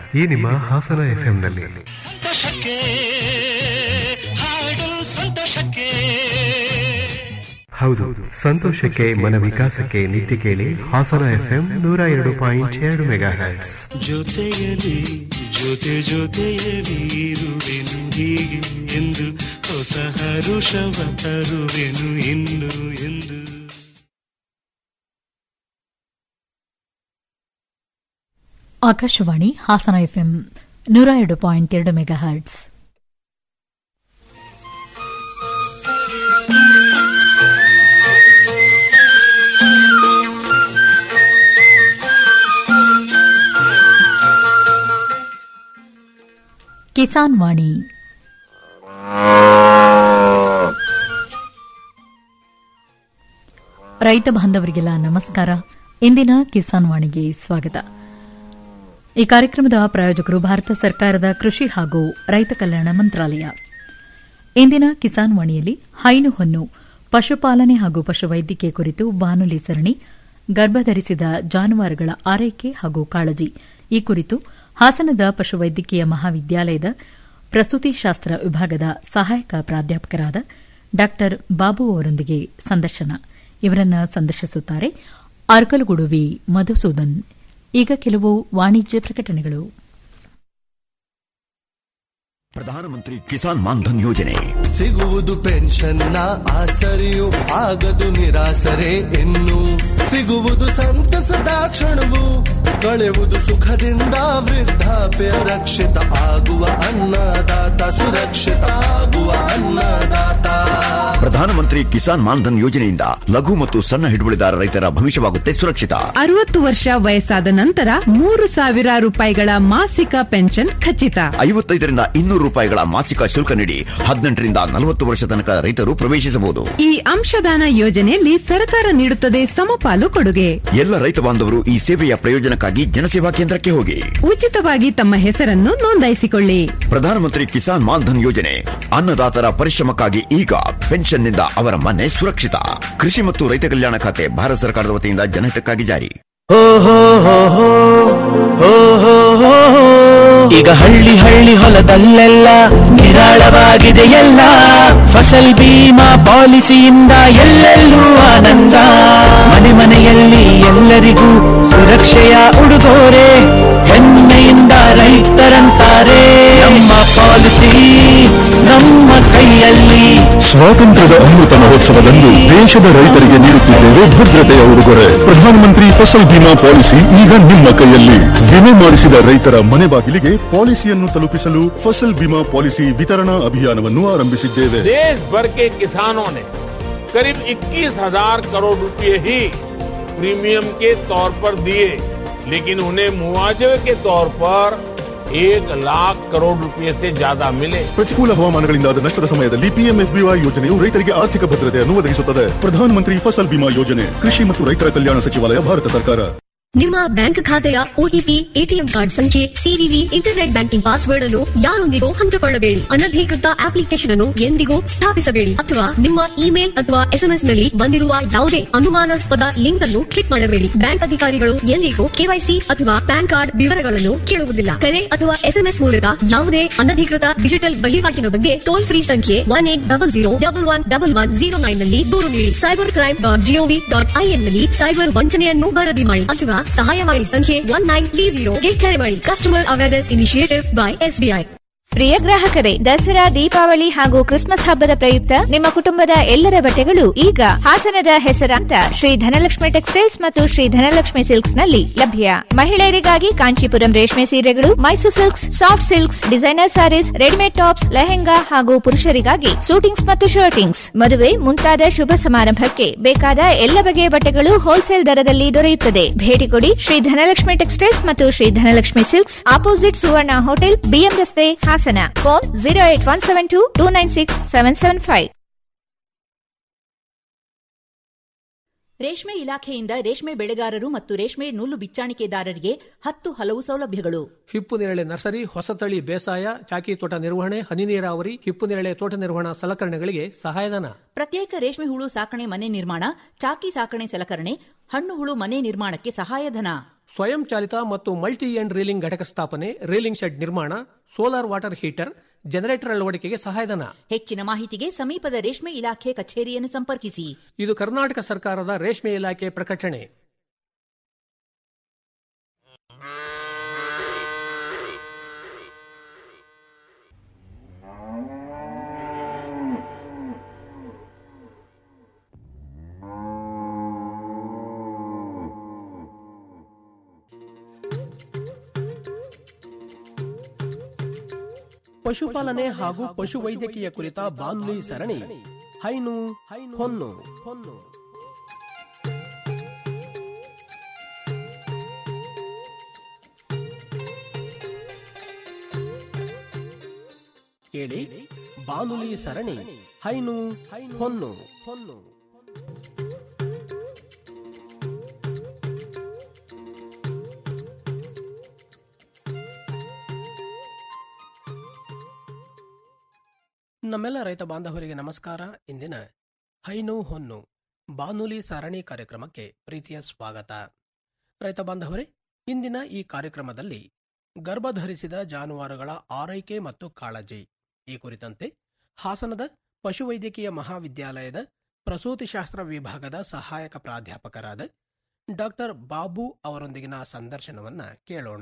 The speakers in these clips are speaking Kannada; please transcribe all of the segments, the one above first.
ಈ ನಿಮ್ಮ ಹಾಸನ ಎಫ್ಎಂನಲ್ಲಿ ಸಂತೋಷಕ್ಕೆ ಹಾಡು ಸಂತೋಷಕ್ಕೆ ಹೌದು ಸಂತೋಷಕ್ಕೆ ಮನ ವಿಕಾಸಕ್ಕೆ ನಿತ್ಯ ಕೇಳಿ ಹಾಸನ ಎಫ್ಎಂ ನೂರ ಎರಡು ಪಾಯಿಂಟ್ ಎರಡು ಮೆಗಾ ಹರ್ಟ್ಸ್ ಜೊತೆಯಲಿ ಜೊತೆ ಜೊತೆಯಲಿ ಇರುವೆನು ಹೀಗೆ ಎಂದು ಹೊಸ ಹರುಷವ ತರುವೆನು ಇನ್ನು ಎಂದು ಆಕಾಶವಾಣಿ ಹಾಸನ ಎಫ್ಎಂ ನೂರ ಎರಡು ಪಾಯಿಂಟ್ ಎರಡು ಮೆಗಾ ಹರ್ಟ್ಸ್ ಕಿಸಾನ್ ವಾಣಿ ರೈತ ಬಾಂಧವರಿಗೆಲ್ಲ ನಮಸ್ಕಾರ ಇಂದಿನ ಕಿಸಾನ್ ವಾಣಿಗೆ ಸ್ವಾಗತ ಈ ಕಾರ್ಯಕ್ರಮದ ಪ್ರಾಯೋಜಕರು ಭಾರತ ಸರ್ಕಾರದ ಕೃಷಿ ಹಾಗೂ ರೈತ ಕಲ್ಯಾಣ ಮಂತ್ರಾಲಯ ಇಂದಿನ ಕಿಸಾನ್ ವಾಣಿಯಲ್ಲಿ ಹೈನು ಹೊನ್ನು ಪಶುಪಾಲನೆ ಹಾಗೂ ಪಶುವೈದ್ಯಕೀಯ ಕುರಿತು ಬಾನುಲಿ ಸರಣಿ ಗರ್ಭಧರಿಸಿದ ಜಾನುವಾರುಗಳ ಆರೈಕೆ ಹಾಗೂ ಕಾಳಜಿ ಈ ಕುರಿತು ಹಾಸನದ ಪಶುವೈದ್ಯಕೀಯ ಮಹಾವಿದ್ಯಾಲಯದ ಪ್ರಸೂತಿಶಾಸ್ತ್ರ ವಿಭಾಗದ ಸಹಾಯಕ ಪ್ರಾಧ್ಯಾಪಕರಾದ ಡಾ ಬಾಬು ಅವರೊಂದಿಗೆ ಸಂದರ್ಶನ ಇವರನ್ನ ಸಂದರ್ಶಿಸುತ್ತಾರೆ ಅರ್ಕಲಗೂಡು ವಿ ಮಧುಸೂದನ್ ಈಗ ಕೆಲವು ವಾಣಿಜ್ಯ ಪ್ರಕಟಣೆಗಳು ಪ್ರಧಾನಮಂತ್ರಿ ಕಿಸಾನ್ ಮಾನ್ಧನ್ ಯೋಜನೆ ಸಿಗುವುದು ಪೆನ್ಷನ್ನ ಆಸರೆಯು ಆಗದು ನಿರಾಸರೆ ಇನ್ನು ಸಿಗುವುದು ಸಂತಸದ ಕ್ಷಣವು ಕಳೆವುದು ಸುಖದಿಂದ ವೃದ್ಧಾಪ್ಯ ರಕ್ಷಿತ ಆಗುವ ಅನ್ನದಾತ ಸುರಕ್ಷಿತ ಆಗುವ ಅನ್ನದಾತ ಪ್ರಧಾನಮಂತ್ರಿ ಕಿಸಾನ್ ಮಾನ್ಧನ್ ಯೋಜನೆಯಿಂದ ಲಘು ಮತ್ತು ಸಣ್ಣ ಹಿಡುವಳಿದಾರ ರೈತರ ಭವಿಷ್ಯವಾಗುತ್ತೆ ಸುರಕ್ಷಿತ ಅರವತ್ತು ವರ್ಷ ವಯಸ್ಸಾದ ನಂತರ ಮೂರು ಸಾವಿರ ರೂಪಾಯಿಗಳ ಮಾಸಿಕ ಪೆನ್ಷನ್ ಖಚಿತ ಐವತ್ತೈದರಿಂದ ಇನ್ನೂರು ರೂಪಾಯಿಗಳ ಮಾಸಿಕ ಶುಲ್ಕ ನೀಡಿ ಹದಿನೆಂಟರಿಂದ ನಲವತ್ತು ವರ್ಷ ತನಕ ರೈತರು ಪ್ರವೇಶಿಸಬಹುದು ಈ ಅಂಶದಾನ ಯೋಜನೆಯಲ್ಲಿ ಸರ್ಕಾರ ನೀಡುತ್ತದೆ ಸಮಪಾಲು ಕೊಡುಗೆ ಎಲ್ಲ ರೈತ ಬಾಂಧವರು ಈ ಸೇವೆಯ ಪ್ರಯೋಜನಕ್ಕಾಗಿ ಜನಸೇವಾ ಕೇಂದ್ರಕ್ಕೆ ಹೋಗಿ ಉಚಿತವಾಗಿ ತಮ್ಮ ಹೆಸರನ್ನು ನೋಂದಾಯಿಸಿಕೊಳ್ಳಿ ಪ್ರಧಾನಮಂತ್ರಿ ಕಿಸಾನ್ ಮಾನ್ಧನ್ ಯೋಜನೆ ಅನ್ನದಾತರ ಪರಿಶ್ರಮಕ್ಕಾಗಿ ಈಗ ಪೆನ್ಷನ್ನಿಂದ ಅವರ ಮನೆ ಸುರಕ್ಷಿತ ಕೃಷಿ ಮತ್ತು ರೈತ ಕಲ್ಯಾಣ ಖಾತೆ ಭಾರತ ಸರ್ಕಾರದ ವತಿಯಿಂದ ಜನಹಿತಕ್ಕಾಗಿ ಜಾರಿ ಈಗ ಹಳ್ಳಿ ಹಳ್ಳಿ ಹೊಲದಲ್ಲೆಲ್ಲ ನಿರಾಳವಾಗಿದೆ ಎಲ್ಲ ಫಸಲ್ ಬೀಮಾ ಪಾಲಿಸಿಯಿಂದ ಎಲ್ಲೆಲ್ಲೂ ಆನಂದ ಮನೆ ಮನೆಯಲ್ಲಿ ಎಲ್ಲರಿಗೂ ಸುರಕ್ಷೆಯ ಉಡುಗೊರೆ ಹೆಮ್ಮೆಯಿಂದ ರೈತರಂತಾರೆ ನಮ್ಮ ಪಾಲಿಸಿ ನಮ್ಮ ಕೈಯಲ್ಲಿ ಸ್ವಾತಂತ್ರ್ಯದ ಅಮೃತ ಮಹೋತ್ಸವದಂದು ದೇಶದ ರೈತರಿಗೆ ನೀಡುತ್ತಿದ್ದೇವೆ ಭದ್ರತೆಯ ಉಡುಗೊರೆ ಪ್ರಧಾನಮಂತ್ರಿ ಫಸಲ್ ಬಿಮಾ ಪಾಲಿಸಿ ಈಗ ನಿಮ್ಮ ಕೈಯಲ್ಲಿ ವಿಮೆ ಮಾಡಿಸಿದ ರೈತರ ಮನೆ ಬಾಗಿಲಿಗೆ ಪಾಲಿಸಿಯನ್ನು ತಲುಪಿಸಲು ಫಸಲ್ ಬಿಮಾ ಪಾಲಿಸಿ ವಿತರಣಾ ಅಭಿಯಾನವನ್ನು ಆರಂಭಿಸಿದ್ದೇವೆ देश भर के किसानों ने करीब 21,000 करोड़ रुपए ही प्रीमियम के तौर पर दिए लेकिन उन्हें मुआवजे के तौर पर एक लाख करोड़ रुपए से ज्यादा मिले ಪ್ರತಿಕೂಲ ಹವಾಮಾನಗಳಿಂದಾದ ನಷ್ಟದ ಸಮಯದಲ್ಲಿ ಪಿಎಂಎಫ್ಬಿವೈ ಯೋಜನೆಯು ರೈತರಿಗೆ ಆರ್ಥಿಕ ಭದ್ರತೆಯನ್ನು ಒದಗಿಸುತ್ತದೆ ಪ್ರಧಾನಮಂತ್ರಿ ಫಸಲ್ ಬಿಮಾ ಯೋಜನೆ ಕೃಷಿ ಮತ್ತು ರೈತರ ಕಲ್ಯಾಣ ಸಚಿವಾಲಯ ಭಾರತ ಸರ್ಕಾರ ನಿಮ್ಮ ಬ್ಯಾಂಕ್ ಖಾತೆಯ ಒಟಿಪಿ ಎಟಿಎಂ ಕಾರ್ಡ್ ಸಂಖ್ಯೆ ಸಿವಿವಿ ಇಂಟರ್ನೆಟ್ ಬ್ಯಾಂಕಿಂಗ್ ಪಾಸ್ವರ್ಡ್ ಅನ್ನು ಯಾರೊಂದಿಗೂ ಹಂಚಿಕೊಳ್ಳಬೇಡಿ ಅನಧಿಕೃತ ಅಪ್ಲಿಕೇಶನ್ ಅನ್ನು ಎಂದಿಗೂ ಸ್ಥಾಪಿಸಬೇಡಿ ಅಥವಾ ನಿಮ್ಮ ಇಮೇಲ್ ಅಥವಾ ಎಸ್ಎಂಎಸ್ ನಲ್ಲಿ ಬಂದಿರುವ ಯಾವುದೇ ಅನುಮಾನಾಸ್ಪದ ಲಿಂಕ್ ಅನ್ನು ಕ್ಲಿಕ್ ಮಾಡಬೇಡಿ ಬ್ಯಾಂಕ್ ಅಧಿಕಾರಿಗಳು ಎಂದಿಗೂ ಕೆವೈಸಿ ಅಥವಾ ಪ್ಯಾನ್ ಕಾರ್ಡ್ ವಿವರಗಳನ್ನು ಕೇಳುವುದಿಲ್ಲ ಕರೆ ಅಥವಾ ಎಸ್ಎಂಎಸ್ ಮೂಲಕ ಯಾವುದೇ ಅನಧಿಕೃತ ಡಿಜಿಟಲ್ ವಹಿವಾಟಿನ ಬಗ್ಗೆ ಟೋಲ್ ಫ್ರೀ ಸಂಖ್ಯೆ one eight double zero double one double one zero nine ನಲ್ಲಿ ದೂರು ನೀಡಿ cyber crime dot GOV dot IN ನಲ್ಲಿ ಸೈಬರ್ ವಂಚನೆಯನ್ನು ವರದಿ ಮಾಡಿ ಅಥವಾ ಸಹಾಯವಾಣಿ ಸಂಖ್ಯೆ ಒನ್ ನೈನ್ ತ್ರೀ ಜೀರೋಗೆ ಕರೆ ಮಾಡಿ customer awareness initiative by SBI ಪ್ರಿಯ ಗ್ರಾಹಕರೇ ದಸರಾ ದೀಪಾವಳಿ ಹಾಗೂ ಕ್ರಿಸ್ಮಸ್ ಹಬ್ಬದ ಪ್ರಯುಕ್ತ ನಿಮ್ಮ ಕುಟುಂಬದ ಎಲ್ಲರ ಬಟ್ಟೆಗಳು ಈಗ ಹಾಸನದ ಹೆಸರಾಂತ ಶ್ರೀ ಧನಲಕ್ಷ್ಮಿ ಟೆಕ್ಸ್ಟೈಲ್ಸ್ ಮತ್ತು ಶ್ರೀ ಧನಲಕ್ಷ್ಮಿ ಸಿಲ್ಕ್ಸ್ ನಲ್ಲಿ ಲಭ್ಯ ಮಹಿಳೆಯರಿಗಾಗಿ ಕಾಂಚೀಪುರಂ ರೇಷ್ಮೆ ಸೀರೆಗಳು Mysore silks soft silks designer sarees readymade tops lehenga ಹಾಗೂ ಪುರುಷರಿಗಾಗಿ ಸೂಟಿಂಗ್ಸ್ ಮತ್ತು ಶರ್ಟಿಂಗ್ಸ್ ಮದುವೆ ಮುಂತಾದ ಶುಭ ಸಮಾರಂಭಕ್ಕೆ ಬೇಕಾದ ಎಲ್ಲ ಬಗೆಯ ಬಟ್ಟೆಗಳು ಹೋಲ್ಸೇಲ್ ದರದಲ್ಲಿ ದೊರೆಯುತ್ತದೆ ಭೇಟಿ ಕೊಡಿ ಶ್ರೀ ಧನಲಕ್ಷ್ಮಿ ಟೆಕ್ಸ್ಟೈಲ್ಸ್ ಮತ್ತು Shri Dhanalakshmi silks opposite Suvarna hotel BM ರಸ್ತೆ Hassan phone zero eight one seven two two nine six seven seven five ರೇಷ್ಮೆ ಇಲಾಖೆಯಿಂದ ರೇಷ್ಮೆ ಬೆಳೆಗಾರರು ಮತ್ತು ರೇಷ್ಮೆ ನೂಲು ಬಿಚ್ಚಾಣಿಕೆದಾರರಿಗೆ ಹತ್ತು ಹಲವು ಸೌಲಭ್ಯಗಳು ಹಿಪ್ಪು ನೇರಳೆ ನರ್ಸರಿ ಹೊಸತಳಿ ಬೇಸಾಯ ಚಾಕಿ ತೋಟ ನಿರ್ವಹಣೆ ಹನಿ ನೀರಾವರಿ ಹಿಪ್ಪು ನೇರಳೆ ತೋಟ ನಿರ್ವಹಣಾ ಸಲಕರಣೆಗಳಿಗೆ ಸಹಾಯಧನ ಪ್ರತ್ಯೇಕ ರೇಷ್ಮೆ ಹುಳು ಸಾಕಣೆ ಮನೆ ನಿರ್ಮಾಣ ಚಾಕಿ ಸಾಕಣೆ ಸಲಕರಣೆ ಹಣ್ಣು ಹುಳು ಮನೆ ನಿರ್ಮಾಣಕ್ಕೆ ಸಹಾಯಧನ ಸ್ವಯಂ ಚಾಲಿತ ಮತ್ತು ಮಲ್ಟಿ ಎಂಡ್ ರೀಲಿಂಗ್ ಘಟಕ ಸ್ಥಾಪನೆ ರೀಲಿಂಗ್ ಶೆಡ್ ನಿರ್ಮಾಣ ಸೋಲಾರ್ ವಾಟರ್ ಹೀಟರ್ ಜನರೇಟರ್ ಅಳವಡಿಕೆಗೆ ಸಹಾಯಧನ ಹೆಚ್ಚಿನ ಮಾಹಿತಿಗೆ ಸಮೀಪದ ರೇಷ್ಮೆ ಇಲಾಖೆ ಕಚೇರಿಯನ್ನು ಸಂಪರ್ಕಿಸಿ ಇದು ಕರ್ನಾಟಕ ಸರ್ಕಾರದ ರೇಷ್ಮೆ ಇಲಾಖೆ ಪ್ರಕಟಣೆ ಪಶುಪಾಲನೆ ಹಾಗೂ ಪಶುವೈದ್ಯಕೀಯ ಕುರಿತ ಬಾನುಲಿ ಸರಣಿ ಹೈನು ಹೊನ್ನು ಹೊನ್ನು ಕೇಳಿ ಬಾನುಲಿ ಸರಣಿ ಹೈನು ಹೊನ್ನು ಹೊನ್ನು ನಮ್ಮೆಲ್ಲ ರೈತ ಬಾಂಧವರಿಗೆ ನಮಸ್ಕಾರ ಇಂದಿನ ಹೈನು ಹೊನ್ನು ಬಾನುಲಿ ಸರಣಿ ಕಾರ್ಯಕ್ರಮಕ್ಕೆ ಪ್ರೀತಿಯ ಸ್ವಾಗತ ರೈತ ಬಾಂಧವರೇ ಇಂದಿನ ಈ ಕಾರ್ಯಕ್ರಮದಲ್ಲಿ ಗರ್ಭಧರಿಸಿದ ಜಾನುವಾರುಗಳ ಆರೈಕೆ ಮತ್ತು ಕಾಳಜಿ ಈ ಕುರಿತಂತೆ ಹಾಸನದ ಪಶುವೈದ್ಯಕೀಯ ಮಹಾವಿದ್ಯಾಲಯದ ಪ್ರಸೂತಿಶಾಸ್ತ್ರ ವಿಭಾಗದ ಸಹಾಯಕ ಪ್ರಾಧ್ಯಾಪಕರಾದ ಡಾಕ್ಟರ್ ಬಾಬು ಅವರೊಂದಿಗಿನ ಸಂದರ್ಶನವನ್ನ ಕೇಳೋಣ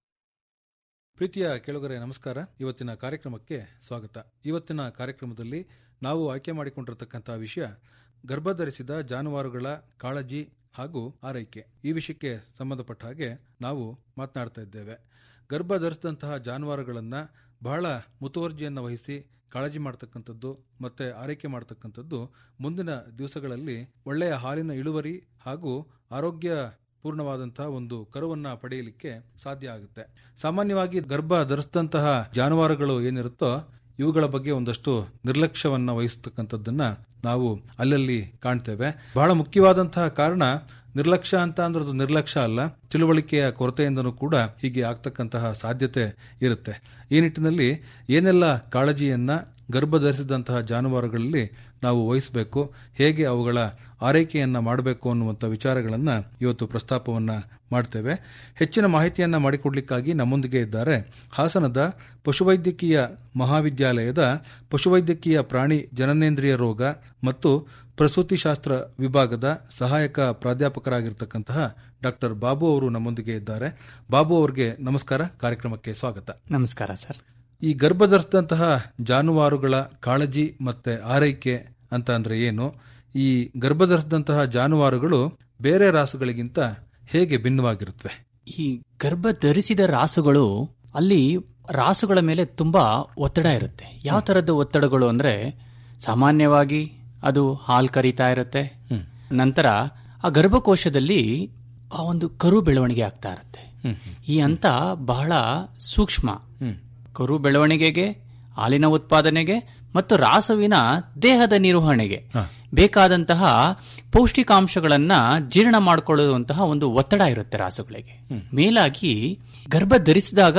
ಪ್ರೀತಿಯ ಕೆಳಗರೆ ನಮಸ್ಕಾರ ಇವತ್ತಿನ ಕಾರ್ಯಕ್ರಮಕ್ಕೆ ಸ್ವಾಗತ ಇವತ್ತಿನ ಕಾರ್ಯಕ್ರಮದಲ್ಲಿ ನಾವು ಆಯ್ಕೆ ಮಾಡಿಕೊಂಡಿರತಕ್ಕಂತಹ ವಿಷಯ ಗರ್ಭಧರಿಸಿದ ಜಾನುವಾರುಗಳ ಕಾಳಜಿ ಹಾಗೂ ಆರೈಕೆ ಈ ವಿಷಯಕ್ಕೆ ಸಂಬಂಧಪಟ್ಟ ಹಾಗೆ ನಾವು ಮಾತನಾಡ್ತಾ ಇದ್ದೇವೆ ಗರ್ಭ ಧರಿಸಿದಂತಹ ಜಾನುವಾರುಗಳನ್ನು ಬಹಳ ಮುತುವರ್ಜಿಯನ್ನು ವಹಿಸಿ ಕಾಳಜಿ ಮಾಡ್ತಕ್ಕಂಥದ್ದು ಮತ್ತೆ ಆರೈಕೆ ಮಾಡ್ತಕ್ಕಂಥದ್ದು ಮುಂದಿನ ದಿವಸಗಳಲ್ಲಿ ಒಳ್ಳೆಯ ಹಾಲಿನ ಇಳುವರಿ ಹಾಗೂ ಆರೋಗ್ಯ ಪೂರ್ಣವಾದಂತಹ ಒಂದು ಕರುವನ್ನ ಪಡೆಯಲಿಕ್ಕೆ ಸಾಧ್ಯ ಆಗುತ್ತೆ ಸಾಮಾನ್ಯವಾಗಿ ಗರ್ಭ ಧರಿಸಿದಂತಹ ಜಾನುವಾರುಗಳು ಏನಿರುತ್ತೋ ಇವುಗಳ ಬಗ್ಗೆ ಒಂದಷ್ಟು ನಿರ್ಲಕ್ಷ್ಯವನ್ನ ವಹಿಸತಕ್ಕಂಥದ್ದನ್ನ ನಾವು ಅಲ್ಲಲ್ಲಿ ಕಾಣ್ತೇವೆ ಬಹಳ ಮುಖ್ಯವಾದಂತಹ ಕಾರಣ ನಿರ್ಲಕ್ಷ್ಯ ಅಂತ ಅಂದ್ರೆ ಅದು ನಿರ್ಲಕ್ಷ್ಯ ಅಲ್ಲ ತಿಳುವಳಿಕೆಯ ಕೊರತೆಯಿಂದನೂ ಕೂಡ ಹೀಗೆ ಆಗ್ತಕ್ಕಂತಹ ಸಾಧ್ಯತೆ ಇರುತ್ತೆ ಈ ನಿಟ್ಟಿನಲ್ಲಿ ಏನೆಲ್ಲ ಕಾಳಜಿಯನ್ನ ಗರ್ಭ ಧರಿಸಿದಂತಹ ಜಾನುವಾರುಗಳಲ್ಲಿ ನಾವು ವಹಿಸಬೇಕು ಹೇಗೆ ಅವುಗಳ ಆರೈಕೆಯನ್ನ ಮಾಡಬೇಕು ಅನ್ನುವಂಥ ವಿಚಾರಗಳನ್ನ ಇವತ್ತು ಪ್ರಸ್ತಾಪವನ್ನ ಮಾಡ್ತೇವೆ ಹೆಚ್ಚಿನ ಮಾಹಿತಿಯನ್ನ ಮಾಡಿಕೊಡ್ಲಿಕ್ಕಾಗಿ ನಮ್ಮೊಂದಿಗೆ ಇದ್ದಾರೆ ಹಾಸನದ ಪಶುವೈದ್ಯಕೀಯ ಮಹಾವಿದ್ಯಾಲಯದ ಪಶುವೈದ್ಯಕೀಯ ಪ್ರಾಣಿ ಜನನೇಂದ್ರಿಯ ರೋಗ ಮತ್ತು ಪ್ರಸೂತಿಶಾಸ್ತ್ರ ವಿಭಾಗದ ಸಹಾಯಕ ಪ್ರಾಧ್ಯಾಪಕರಾಗಿರ್ತಕ್ಕಂತಹ ಡಾಕ್ಟರ್ ಬಾಬು ಅವರು ನಮ್ಮೊಂದಿಗೆ ಇದ್ದಾರೆ ಬಾಬು ಅವರಿಗೆ ನಮಸ್ಕಾರ ಕಾರ್ಯಕ್ರಮಕ್ಕೆ ಸ್ವಾಗತ ನಮಸ್ಕಾರ ಸರ್ ಈ ಗರ್ಭಧರಿಸಿದಂತಹ ಜಾನುವಾರುಗಳ ಕಾಳಜಿ ಮತ್ತೆ ಆರೈಕೆ ಅಂತ ಅಂದ್ರೆ ಏನು ಈ ಗರ್ಭಧರಿಸಿದಂತಹ ಜಾನುವಾರುಗಳು ಬೇರೆ ರಾಸುಗಳಿಗಿಂತ ಹೇಗೆ ಭಿನ್ನವಾಗಿರುತ್ತವೆ ಈ ಗರ್ಭ ಧರಿಸಿದ ರಾಸುಗಳು ಅಲ್ಲಿ ರಾಸುಗಳ ಮೇಲೆ ತುಂಬಾ ಒತ್ತಡ ಇರುತ್ತೆ ಯಾವ ತರದ ಒತ್ತಡಗಳು ಅಂದ್ರೆ ಸಾಮಾನ್ಯವಾಗಿ ಅದು ಹಾಲ್ ಕರೀತಾ ಇರುತ್ತೆ ನಂತರ ಆ ಗರ್ಭಕೋಶದಲ್ಲಿ ಆ ಒಂದು ಕರು ಬೆಳವಣಿಗೆ ಆಗ್ತಾ ಇರುತ್ತೆ ಈ ಹಂತ ಬಹಳ ಸೂಕ್ಷ್ಮ ಕರು ಬೆಳವಣಿಗೆಗೆ ಹಾಲಿನ ಉತ್ಪಾದನೆಗೆ ಮತ್ತು ರಾಸುವಿನ ದೇಹದ ನಿರ್ವಹಣೆಗೆ ಬೇಕಾದಂತಹ ಪೌಷ್ಟಿಕಾಂಶಗಳನ್ನ ಜೀರ್ಣ ಮಾಡಿಕೊಳ್ಳುವಂತಹ ಒಂದು ಒತ್ತಡ ಇರುತ್ತೆ ರಾಸುಗಳಿಗೆ ಮೇಲಾಗಿ ಗರ್ಭ ಧರಿಸಿದಾಗ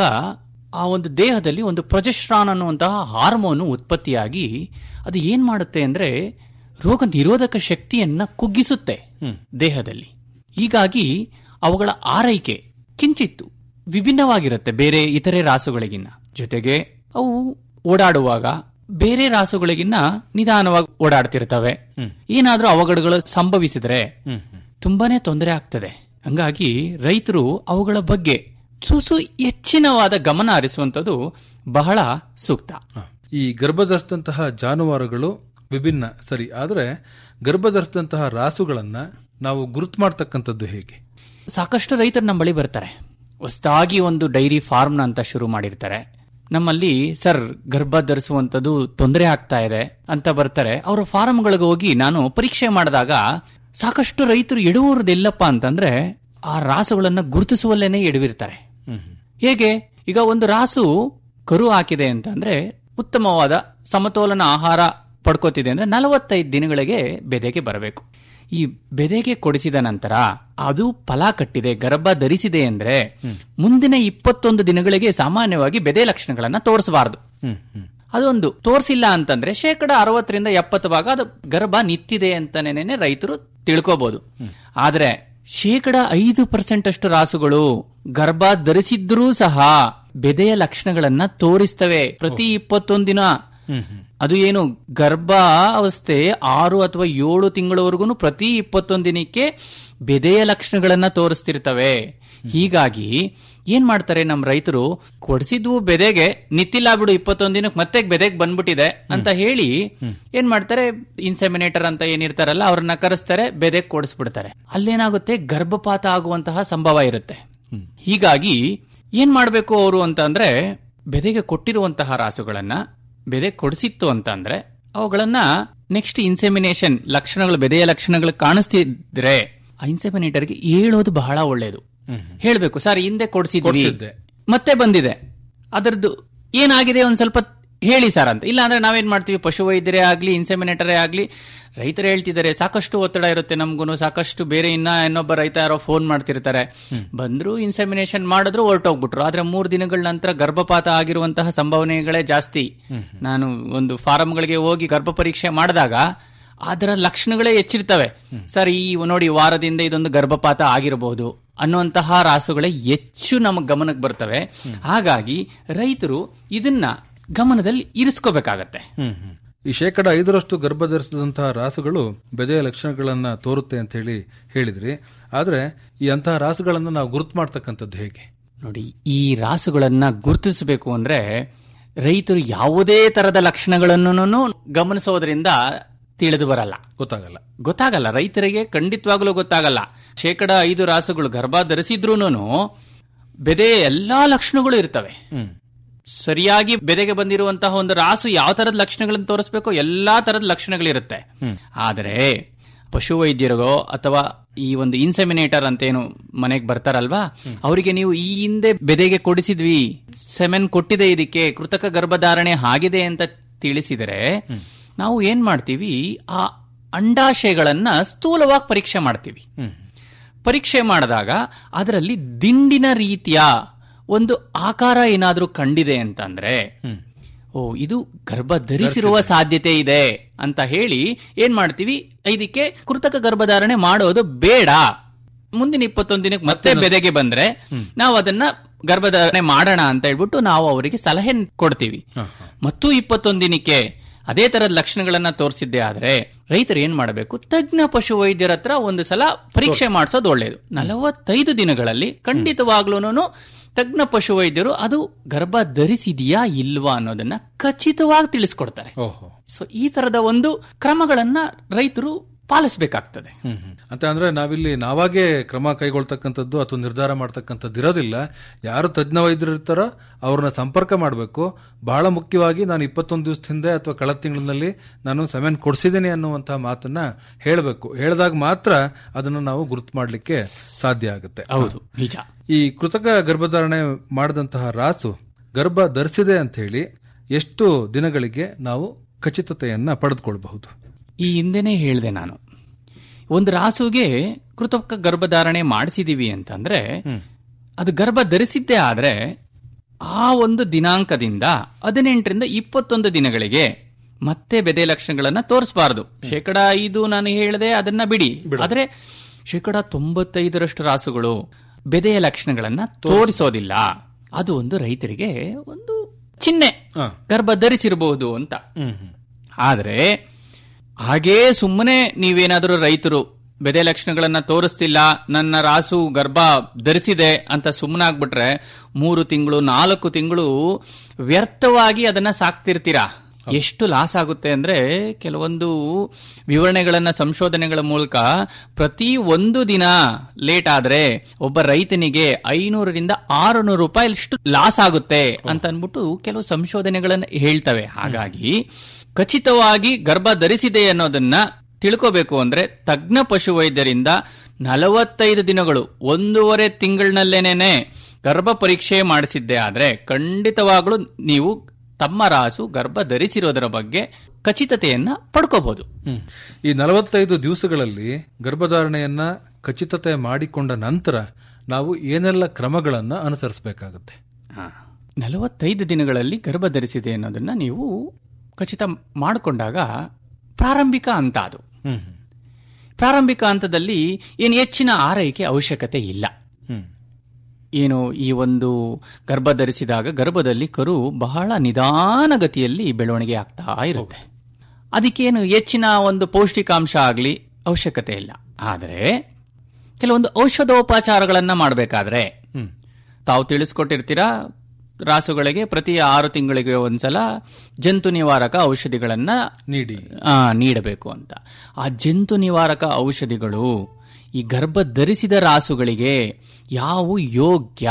ಆ ಒಂದು ದೇಹದಲ್ಲಿ ಒಂದು ಪ್ರೊಜೆಸ್ಟ್ರಾನ್ ಅನ್ನುವಂತಹ ಹಾರ್ಮೋನು ಉತ್ಪತ್ತಿಯಾಗಿ ಅದು ಏನ್ ಮಾಡುತ್ತೆ ಅಂದ್ರೆ ರೋಗ ನಿರೋಧಕ ಶಕ್ತಿಯನ್ನ ಕುಗ್ಗಿಸುತ್ತೆ ದೇಹದಲ್ಲಿ ಹೀಗಾಗಿ ಅವುಗಳ ಆರೈಕೆ ಕಿಂಚಿತ್ತು ವಿಭಿನ್ನವಾಗಿರುತ್ತೆ ಬೇರೆ ಇತರೆ ರಾಸುಗಳಿಗಿನ್ನ ಜೊತೆಗೆ ಅವು ಓಡಾಡುವಾಗ ಬೇರೆ ರಾಸುಗಳಿಗಿನ್ನ ನಿಧಾನವಾಗಿ ಓಡಾಡ್ತಿರ್ತವೆ ಏನಾದ್ರೂ ಅವಘಡಗಳು ಸಂಭವಿಸಿದ್ರೆ ತುಂಬಾನೇ ತೊಂದರೆ ಆಗ್ತದೆ ಹಂಗಾಗಿ ರೈತರು ಅವುಗಳ ಬಗ್ಗೆ ತುಸು ಹೆಚ್ಚಿನವಾದ ಗಮನ ಹರಿಸುವಂತದ್ದು ಬಹಳ ಸೂಕ್ತ ಈ ಗರ್ಭಧರಿಸಿದಂತಹ ಜಾನುವಾರುಗಳು ವಿಭಿನ್ನ ಸರಿ ಆದರೆ ಗರ್ಭಧರಿಸಿದಂತಹ ರಾಸುಗಳನ್ನ ನಾವು ಗುರುತು ಮಾಡ್ತಕ್ಕಂಥದ್ದು ಹೇಗೆ ಸಾಕಷ್ಟು ರೈತರು ನಮ್ಮ ಬಳಿ ಬರ್ತಾರೆ ಹೊಸದಾಗಿ ಒಂದು ಡೈರಿ ಫಾರ್ಮ್ನ ಅಂತ ಶುರು ಮಾಡಿರ್ತಾರೆ ನಮ್ಮಲ್ಲಿ ಸರ್ ಗರ್ಭ ಧರಿಸುವಂತದ್ದು ತೊಂದರೆ ಆಗ್ತಾ ಇದೆ ಅಂತ ಬರ್ತಾರೆ ಅವರ ಫಾರಂಗಳಿಗೆ ಹೋಗಿ ನಾನು ಪರೀಕ್ಷೆ ಮಾಡಿದಾಗ ಸಾಕಷ್ಟು ರೈತರು ಎಡುವುದೆಲ್ಲಪ್ಪ ಅಂತಂದ್ರೆ ಆ ರಾಸುಗಳನ್ನ ಗುರುತಿಸುವಲ್ಲೇನೆ ಎಡವಿರ್ತಾರೆ ಹೇಗೆ ಈಗ ಒಂದು ರಾಸು ಕರು ಹಾಕಿದೆ ಅಂತಂದ್ರೆ ಉತ್ತಮವಾದ ಸಮತೋಲನ ಆಹಾರ ಪಡ್ಕೋತಿದೆ ಅಂದ್ರೆ ನಲವತ್ತೈದು ದಿನಗಳಿಗೆ ಬೆದೆಗೆ ಬರಬೇಕು ಈ ಬೆದೆಗೆ ಕೊಡಿಸಿದ ನಂತರ ಅದು ಫಲ ಕಟ್ಟಿದೆ ಗರ್ಭ ಧರಿಸಿದೆ ಅಂದ್ರೆ ಮುಂದಿನ ಇಪ್ಪತ್ತೊಂದು ದಿನಗಳಿಗೆ ಸಾಮಾನ್ಯವಾಗಿ ಬೆದೆ ಲಕ್ಷಣಗಳನ್ನ ತೋರಿಸಬಾರದು ಅದೊಂದು ತೋರಿಸಿಲ್ಲ ಅಂತಂದ್ರೆ ಶೇಕಡ ಅರವತ್ತರಿಂದ ಎಪ್ಪತ್ತು ಭಾಗ ಅದು ಗರ್ಭ ನಿಂತಿದೆ ಅಂತನೇನೆ ರೈತರು ತಿಳ್ಕೋಬಹುದು ಆದ್ರೆ ಶೇಕಡ ಐದು ಪರ್ಸೆಂಟ್ ಅಷ್ಟು ರಾಸುಗಳು ಗರ್ಭ ಧರಿಸಿದ್ರೂ ಸಹ ಬೆದೆಯ ಲಕ್ಷಣಗಳನ್ನ ತೋರಿಸ್ತವೆ ಪ್ರತಿ ಇಪ್ಪತ್ತೊಂದು ದಿನ ಅದು ಏನು ಗರ್ಭ ಅವಸ್ಥೆ ಆರು ಅಥವಾ ಏಳು ತಿಂಗಳವರೆಗೂ ಪ್ರತಿ ಇಪ್ಪತ್ತೊಂದು ದಿನಕ್ಕೆ ಬೆದೆಯ ಲಕ್ಷಣಗಳನ್ನ ತೋರಿಸ್ತಿರ್ತವೆ ಹೀಗಾಗಿ ಏನ್ ಮಾಡ್ತಾರೆ ನಮ್ಮ ರೈತರು ಕೊಡಿಸಿದ್ವು ಬೆದೆಗೆ ನಿತ್ತಿಲ್ಲ ಬಿಡು ಇಪ್ಪತ್ತೊಂದು ದಿನಕ್ಕೆ ಮತ್ತೆ ಬೆದೆಗೆ ಬಂದ್ಬಿಟ್ಟಿದೆ ಅಂತ ಹೇಳಿ ಏನ್ ಮಾಡ್ತಾರೆ ಇನ್ಸೆಮಿನೇಟರ್ ಅಂತ ಏನಿರ್ತಾರಲ್ಲ ಅವ್ರನ್ನ ಕರೆಸ್ತಾರೆ ಬೆದೆಗೆ ಕೊಡಿಸ್ಬಿಡ್ತಾರೆ ಅಲ್ಲೇನಾಗುತ್ತೆ ಗರ್ಭಪಾತ ಆಗುವಂತಹ ಸಂಭವ ಇರುತ್ತೆ ಹೀಗಾಗಿ ಏನ್ ಮಾಡ್ಬೇಕು ಅವರು ಅಂತ ಅಂದ್ರೆ ಬೆದೆಗೆ ಕೊಟ್ಟಿರುವಂತಹ ರಾಸುಗಳನ್ನ ಬೆದೆ ಕೊಡಿಸಿತ್ತು ಅಂತ ಅಂದ್ರೆ ಅವುಗಳನ್ನ ನೆಕ್ಸ್ಟ್ ಇನ್ಸೆಮಿನೇಷನ್ ಲಕ್ಷಣಗಳು ಬೆದೆಯ ಲಕ್ಷಣಗಳು ಕಾಣಿಸ್ತಿದ್ರೆ ಆ ಇನ್ಸೆಮಿನೇಟರ್ಗೆ ಹೇಳೋದು ಬಹಳ ಒಳ್ಳೇದು ಹೇಳ್ಬೇಕು ಸರ್ ಹಿಂದೆ ಕೊಡಿಸಿದ್ವಿ ಕೊಡ್ಸಿದ್ದೆ. ಮತ್ತೆ ಬಂದಿದೆ ಅದರದ್ದು ಏನಾಗಿದೆ ಒಂದ್ ಸ್ವಲ್ಪ ಹೇಳಿ ಸರ್ ಅಂತ ಇಲ್ಲ ಅಂದ್ರೆ ನಾವೇನ್ ಮಾಡ್ತೀವಿ ಪಶುವೈದ್ಯರೇ ಆಗ್ಲಿ ಇನ್ಸೆಮಿನೇಟರೇ ಆಗ್ಲಿ ರೈತರು ಹೇಳ್ತಿದ್ದಾರೆ ಸಾಕಷ್ಟು ಒತ್ತಡ ಇರುತ್ತೆ ನಮ್ಗೂ ಸಾಕಷ್ಟು ಬೇರೆ ಇನ್ನ ಇನ್ನೊಬ್ಬ ರೈತ ಯಾರೋ ಫೋನ್ ಮಾಡ್ತಿರ್ತಾರೆ ಬಂದ್ರು ಇನ್ಸೆಮಿನೇಷನ್ ಮಾಡಿದ್ರು ಹೊರಟೋಗ್ಬಿಟ್ರು ಆದ್ರೆ ಮೂರ್ ದಿನಗಳ ನಂತರ ಗರ್ಭಪಾತ ಆಗಿರುವಂತಹ ಸಂಭವನೆಗಳೇ ಜಾಸ್ತಿ ನಾನು ಒಂದು ಫಾರಂಗಳಿಗೆ ಹೋಗಿ ಗರ್ಭ ಪರೀಕ್ಷೆ ಮಾಡಿದಾಗ ಅದರ ಲಕ್ಷಣಗಳೇ ಹೆಚ್ಚಿರ್ತವೆ ಸರ್ ಈ ನೋಡಿ ವಾರದಿಂದ ಇದೊಂದು ಗರ್ಭಪಾತ ಆಗಿರಬಹುದು ಅನ್ನುವಂತಹ ರಾಸುಗಳೇ ಹೆಚ್ಚು ನಮ್ಮ ಗಮನಕ್ಕೆ ಬರ್ತವೆ ಹಾಗಾಗಿ ರೈತರು ಇದನ್ನ ಗಮನದಲ್ಲಿ ಇರಿಸ್ಕೋಬೇಕಾಗತ್ತೆ ಈ ಶೇಕಡ ಐದರಷ್ಟು ಗರ್ಭ ಧರಿಸಿದಂತಹ ರಾಸುಗಳು ಬೆದೆಯ ಲಕ್ಷಣಗಳನ್ನ ತೋರುತ್ತೆ ಅಂತ ಹೇಳಿ ಹೇಳಿದ್ರಿ ಆದ್ರೆ ಈ ಅಂತಹ ರಾಸುಗಳನ್ನ ನಾವು ಗುರುತು ಮಾಡ್ತಕ್ಕಂಥದ್ದು ಹೇಗೆ ನೋಡಿ ಈ ರಾಸುಗಳನ್ನ ಗುರುತಿಸಬೇಕು ಅಂದ್ರೆ ರೈತರು ಯಾವುದೇ ತರದ ಲಕ್ಷಣಗಳನ್ನು ಗಮನಿಸೋದ್ರಿಂದ ತಿಳಿದು ಬರಲ್ಲ ಗೊತ್ತಾಗಲ್ಲ ಗೊತ್ತಾಗಲ್ಲ ರೈತರಿಗೆ ಖಂಡಿತವಾಗ್ಲೂ ಗೊತ್ತಾಗಲ್ಲ ಶೇಕಡ ಐದು ರಾಸುಗಳು ಗರ್ಭ ಧರಿಸಿದ್ರೂನು ಬೆದೆ ಎಲ್ಲಾ ಲಕ್ಷಣಗಳು ಇರ್ತವೆ ಸರಿಯಾಗಿ ಬೆದೆಗೆ ಬಂದಿರುವಂತಹ ಒಂದು ರಾಸು ಯಾವ ತರದ ಲಕ್ಷಣಗಳನ್ನು ತೋರಿಸ್ಬೇಕೋ ಎಲ್ಲಾ ತರದ ಲಕ್ಷಣಗಳಿರುತ್ತೆ ಆದರೆ ಪಶುವೈದ್ಯರಿಗೋ ಅಥವಾ ಈ ಒಂದು ಇನ್ಸೆಮಿನೇಟರ್ ಅಂತೇನು ಮನೆಗೆ ಬರ್ತಾರಲ್ವಾ ಅವರಿಗೆ ನೀವು ಈ ಹಿಂದೆ ಬೆದೆಗೆ ಕೊಡಿಸಿದ್ವಿ ಸೆಮೆನ್ ಕೊಟ್ಟಿದೆ ಇದಕ್ಕೆ ಕೃತಕ ಗರ್ಭಧಾರಣೆ ಆಗಿದೆ ಅಂತ ತಿಳಿಸಿದರೆ ನಾವು ಏನ್ ಮಾಡ್ತೀವಿ ಆ ಅಂಡಾಶಯಗಳನ್ನ ಸ್ಥೂಲವಾಗಿ ಪರೀಕ್ಷೆ ಮಾಡ್ತೀವಿ ಪರೀಕ್ಷೆ ಮಾಡಿದಾಗ ಅದರಲ್ಲಿ ದಿಂಡಿನ ರೀತಿಯ ಒಂದು ಆಕಾರ ಏನಾದ್ರೂ ಕಂಡಿದೆ ಅಂತಂದ್ರೆ ಓ ಇದು ಗರ್ಭ ಧರಿಸಿರುವ ಸಾಧ್ಯತೆ ಇದೆ ಅಂತ ಹೇಳಿ ಏನ್ ಮಾಡ್ತೀವಿ ಇದಕ್ಕೆ ಕೃತಕ ಗರ್ಭಧಾರಣೆ ಮಾಡೋದು ಬೇಡ ಮುಂದಿನ ಇಪ್ಪತ್ತೊಂದು ದಿನಕ್ಕೆ ಮತ್ತೆ ಬೆದೆಗೆ ಬಂದ್ರೆ ನಾವು ಅದನ್ನ ಗರ್ಭಧಾರಣೆ ಮಾಡೋಣ ಅಂತ ಹೇಳ್ಬಿಟ್ಟು ನಾವು ಅವರಿಗೆ ಸಲಹೆ ಕೊಡ್ತೀವಿ ಮತ್ತು ಇಪ್ಪತ್ತೊಂದು ದಿನಕ್ಕೆ ಅದೇ ತರದ ಲಕ್ಷಣಗಳನ್ನ ತೋರಿಸಿದ್ದೆ ಆದ್ರೆ ರೈತರು ಏನ್ ಮಾಡಬೇಕು ತಜ್ಞ ಪಶು ವೈದ್ಯರ ಹತ್ರ ಒಂದು ಸಲ ಪರೀಕ್ಷೆ ಮಾಡಿಸೋದು ಒಳ್ಳೆಯದು ನಲವತ್ತೈದು ದಿನಗಳಲ್ಲಿ ಖಂಡಿತವಾಗ್ಲೂನು ತಜ್ಞ ಪಶು ವೈದ್ಯರು ಅದು ಗರ್ಭ ಧರಿಸಿದೆಯಾ ಇಲ್ವಾ ಅನ್ನೋದನ್ನ ಖಚಿತವಾಗಿ ತಿಳಿಸ್ಕೊಡ್ತಾರೆ ಸೊ ಈ ತರದ ಒಂದು ಕ್ರಮಗಳನ್ನ ರೈತರು ಪಾಲಿಸಬೇಕಾಗ್ತದೆ ಅಂತ ಅಂದ್ರೆ ನಾವಿಲ್ಲಿ ನಾವಾಗೇ ಕ್ರಮ ಕೈಗೊಳ್ತಕ್ಕಂಥದ್ದು ಅಥವಾ ನಿರ್ಧಾರ ಮಾಡ್ತಕ್ಕಂಥದ್ದು ಇರೋದಿಲ್ಲ ಯಾರು ತಜ್ಞ ವೈದ್ಯರು ಇರ್ತಾರೋ ಅವ್ರನ್ನ ಸಂಪರ್ಕ ಮಾಡಬೇಕು ಬಹಳ ಮುಖ್ಯವಾಗಿ ನಾನು ಇಪ್ಪತ್ತೊಂದು ದಿವಸದ ಹಿಂದೆ ಅಥವಾ ಕಳೆದ ತಿಂಗಳಿನಲ್ಲಿ ನಾನು ಸೆಮೆನ್ ಕೊಡಿಸಿದ್ದೇನೆ ಅನ್ನುವಂತಹ ಮಾತನ್ನ ಹೇಳಬೇಕು ಹೇಳಿದಾಗ ಮಾತ್ರ ಅದನ್ನು ನಾವು ಗುರುತು ಮಾಡಲಿಕ್ಕೆ ಸಾಧ್ಯ ಆಗುತ್ತೆ ಹೌದು ನಿಜ ಈ ಕೃತಕ ಗರ್ಭಧಾರಣೆ ಮಾಡಿದಂತಹ ರಾಸು ಗರ್ಭ ಧರಿಸಿದೆ ಅಂತ ಹೇಳಿ ಎಷ್ಟು ದಿನಗಳಿಗೆ ನಾವು ಖಚಿತತೆಯನ್ನ ಪಡೆದುಕೊಳ್ಬಹುದು ಈ ಹಿಂದೆನೇ ಹೇಳಿದೆ ನಾನು ಒಂದು ರಾಸುಗೆ ಕೃತಕ ಗರ್ಭಧಾರಣೆ ಮಾಡಿಸಿದೀವಿ ಅಂತಂದ್ರೆ ಅದು ಗರ್ಭ ಧರಿಸಿದ್ದೇ ಆದ್ರೆ ಆ ಒಂದು ದಿನಾಂಕದಿಂದ ಹದಿನೆಂಟರಿಂದ ಇಪ್ಪತ್ತೊಂದು ದಿನಗಳಿಗೆ ಮತ್ತೆ ಬೆದೆ ಲಕ್ಷಣಗಳನ್ನ ತೋರಿಸಬಾರದು ಶೇಕಡ ಐದು ನಾನು ಹೇಳಿದೆ ಅದನ್ನ ಬಿಡಿ ಆದ್ರೆ ಶೇಕಡ ತೊಂಬತ್ತೈದರಷ್ಟು ರಾಸುಗಳು ಬೆದೆಯ ಲಕ್ಷಣಗಳನ್ನ ತೋರಿಸೋದಿಲ್ಲ ಅದು ಒಂದು ರೈತರಿಗೆ ಒಂದು ಚಿಹ್ನೆ ಗರ್ಭ ಧರಿಸಿರಬಹುದು ಅಂತ ಆದ್ರೆ ಹಾಗೇ ಸುಮ್ಮನೆ ನೀವೇನಾದರೂ ರೈತರು ಬೆದೆ ಲಕ್ಷಣಗಳನ್ನ ತೋರಿಸ್ತಿಲ್ಲ ನನ್ನ ರಾಸು ಗರ್ಭ ಧರಿಸಿದೆ ಅಂತ ಸುಮ್ಮನಾಗ್ಬಿಟ್ರೆ ಮೂರು ತಿಂಗಳು ನಾಲ್ಕು ತಿಂಗಳು ವ್ಯರ್ಥವಾಗಿ ಅದನ್ನ ಸಾಕ್ತಿರ್ತೀರಾ ಎಷ್ಟು ಲಾಸ್ ಆಗುತ್ತೆ ಅಂದ್ರೆ ಕೆಲವೊಂದು ವಿವರಣೆಗಳನ್ನ ಸಂಶೋಧನೆಗಳ ಮೂಲಕ ಪ್ರತಿ ಒಂದು ದಿನ ಲೇಟ್ ಆದ್ರೆ ಒಬ್ಬ ರೈತನಿಗೆ ಐನೂರರಿಂದ ಆರುನೂರು ರೂಪಾಯಿ ಅಷ್ಟು ಲಾಸ್ ಆಗುತ್ತೆ ಅಂತ ಅನ್ಬಿಟ್ಟು ಕೆಲವು ಸಂಶೋಧನೆಗಳನ್ನ ಹೇಳ್ತವೆ ಹಾಗಾಗಿ ಖಚಿತವಾಗಿ ಗರ್ಭ ಧರಿಸಿದೆ ಅನ್ನೋದನ್ನ ತಿಳ್ಕೋಬೇಕು ಅಂದ್ರೆ ತಜ್ಞ ಪಶುವೈದ್ಯರಿಂದ ನಲವತ್ತೈದು ದಿನಗಳು ಒಂದೂವರೆ ತಿಂಗಳಿನಲ್ಲೇನೆ ಗರ್ಭ ಪರೀಕ್ಷೆ ಮಾಡಿಸಿದ್ದೆ ಆದ್ರೆ ಖಂಡಿತವಾಗ್ಲೂ ನೀವು ತಮ್ಮ ರಾಸು ಗರ್ಭ ಧರಿಸಿರೋದರ ಬಗ್ಗೆ ಖಚಿತತೆಯನ್ನ ಪಡ್ಕೋಬಹುದು ಈ ನಲವತ್ತೈದು ದಿವಸಗಳಲ್ಲಿ ಗರ್ಭಧಾರಣೆಯನ್ನ ಖಚಿತತೆ ಮಾಡಿಕೊಂಡ ನಂತರ ನಾವು ಏನೆಲ್ಲ ಕ್ರಮಗಳನ್ನ ಅನುಸರಿಸಬೇಕಾಗುತ್ತೆ ನಲವತ್ತೈದು ದಿನಗಳಲ್ಲಿ ಗರ್ಭ ಧರಿಸಿದೆ ಅನ್ನೋದನ್ನ ನೀವು ಖಚಿತ ಮಾಡಿಕೊಂಡಾಗ ಪ್ರಾರಂಭಿಕ ಹಂತ ಅದು ಪ್ರಾರಂಭಿಕ ಹಂತದಲ್ಲಿ ಏನು ಹೆಚ್ಚಿನ ಆರೈಕೆ ಅವಶ್ಯಕತೆ ಇಲ್ಲ ಏನು ಈ ಒಂದು ಗರ್ಭ ಧರಿಸಿದಾಗ ಗರ್ಭದಲ್ಲಿ ಕರು ಬಹಳ ನಿಧಾನಗತಿಯಲ್ಲಿ ಬೆಳವಣಿಗೆ ಆಗ್ತಾ ಇರುತ್ತೆ ಅದಕ್ಕೇನು ಹೆಚ್ಚಿನ ಒಂದು ಪೌಷ್ಟಿಕಾಂಶ ಆಗಲಿ ಅವಶ್ಯಕತೆ ಇಲ್ಲ ಆದರೆ ಕೆಲವೊಂದು ಔಷಧೋಪಚಾರಗಳನ್ನ ಮಾಡಬೇಕಾದ್ರೆ ತಾವು ತಿಳಿಸ್ಕೊಟ್ಟಿರ್ತೀರಾ ರಾಸುಗಳಿಗೆ ಪ್ರತಿ ಆರು ತಿಂಗಳಿಗೆ ಒಂದ್ಸಲ ಜಂತು ನಿವಾರಕ ಔಷಧಿಗಳನ್ನ ನೀಡಿ ಆ, ನೀಡಬೇಕು ಅಂತ ಆ ಜಂತು ನಿವಾರಕ ಔಷಧಿಗಳು ಈ ಗರ್ಭ ಧರಿಸಿದ ರಾಸುಗಳಿಗೆ ಯಾವ ಯೋಗ್ಯ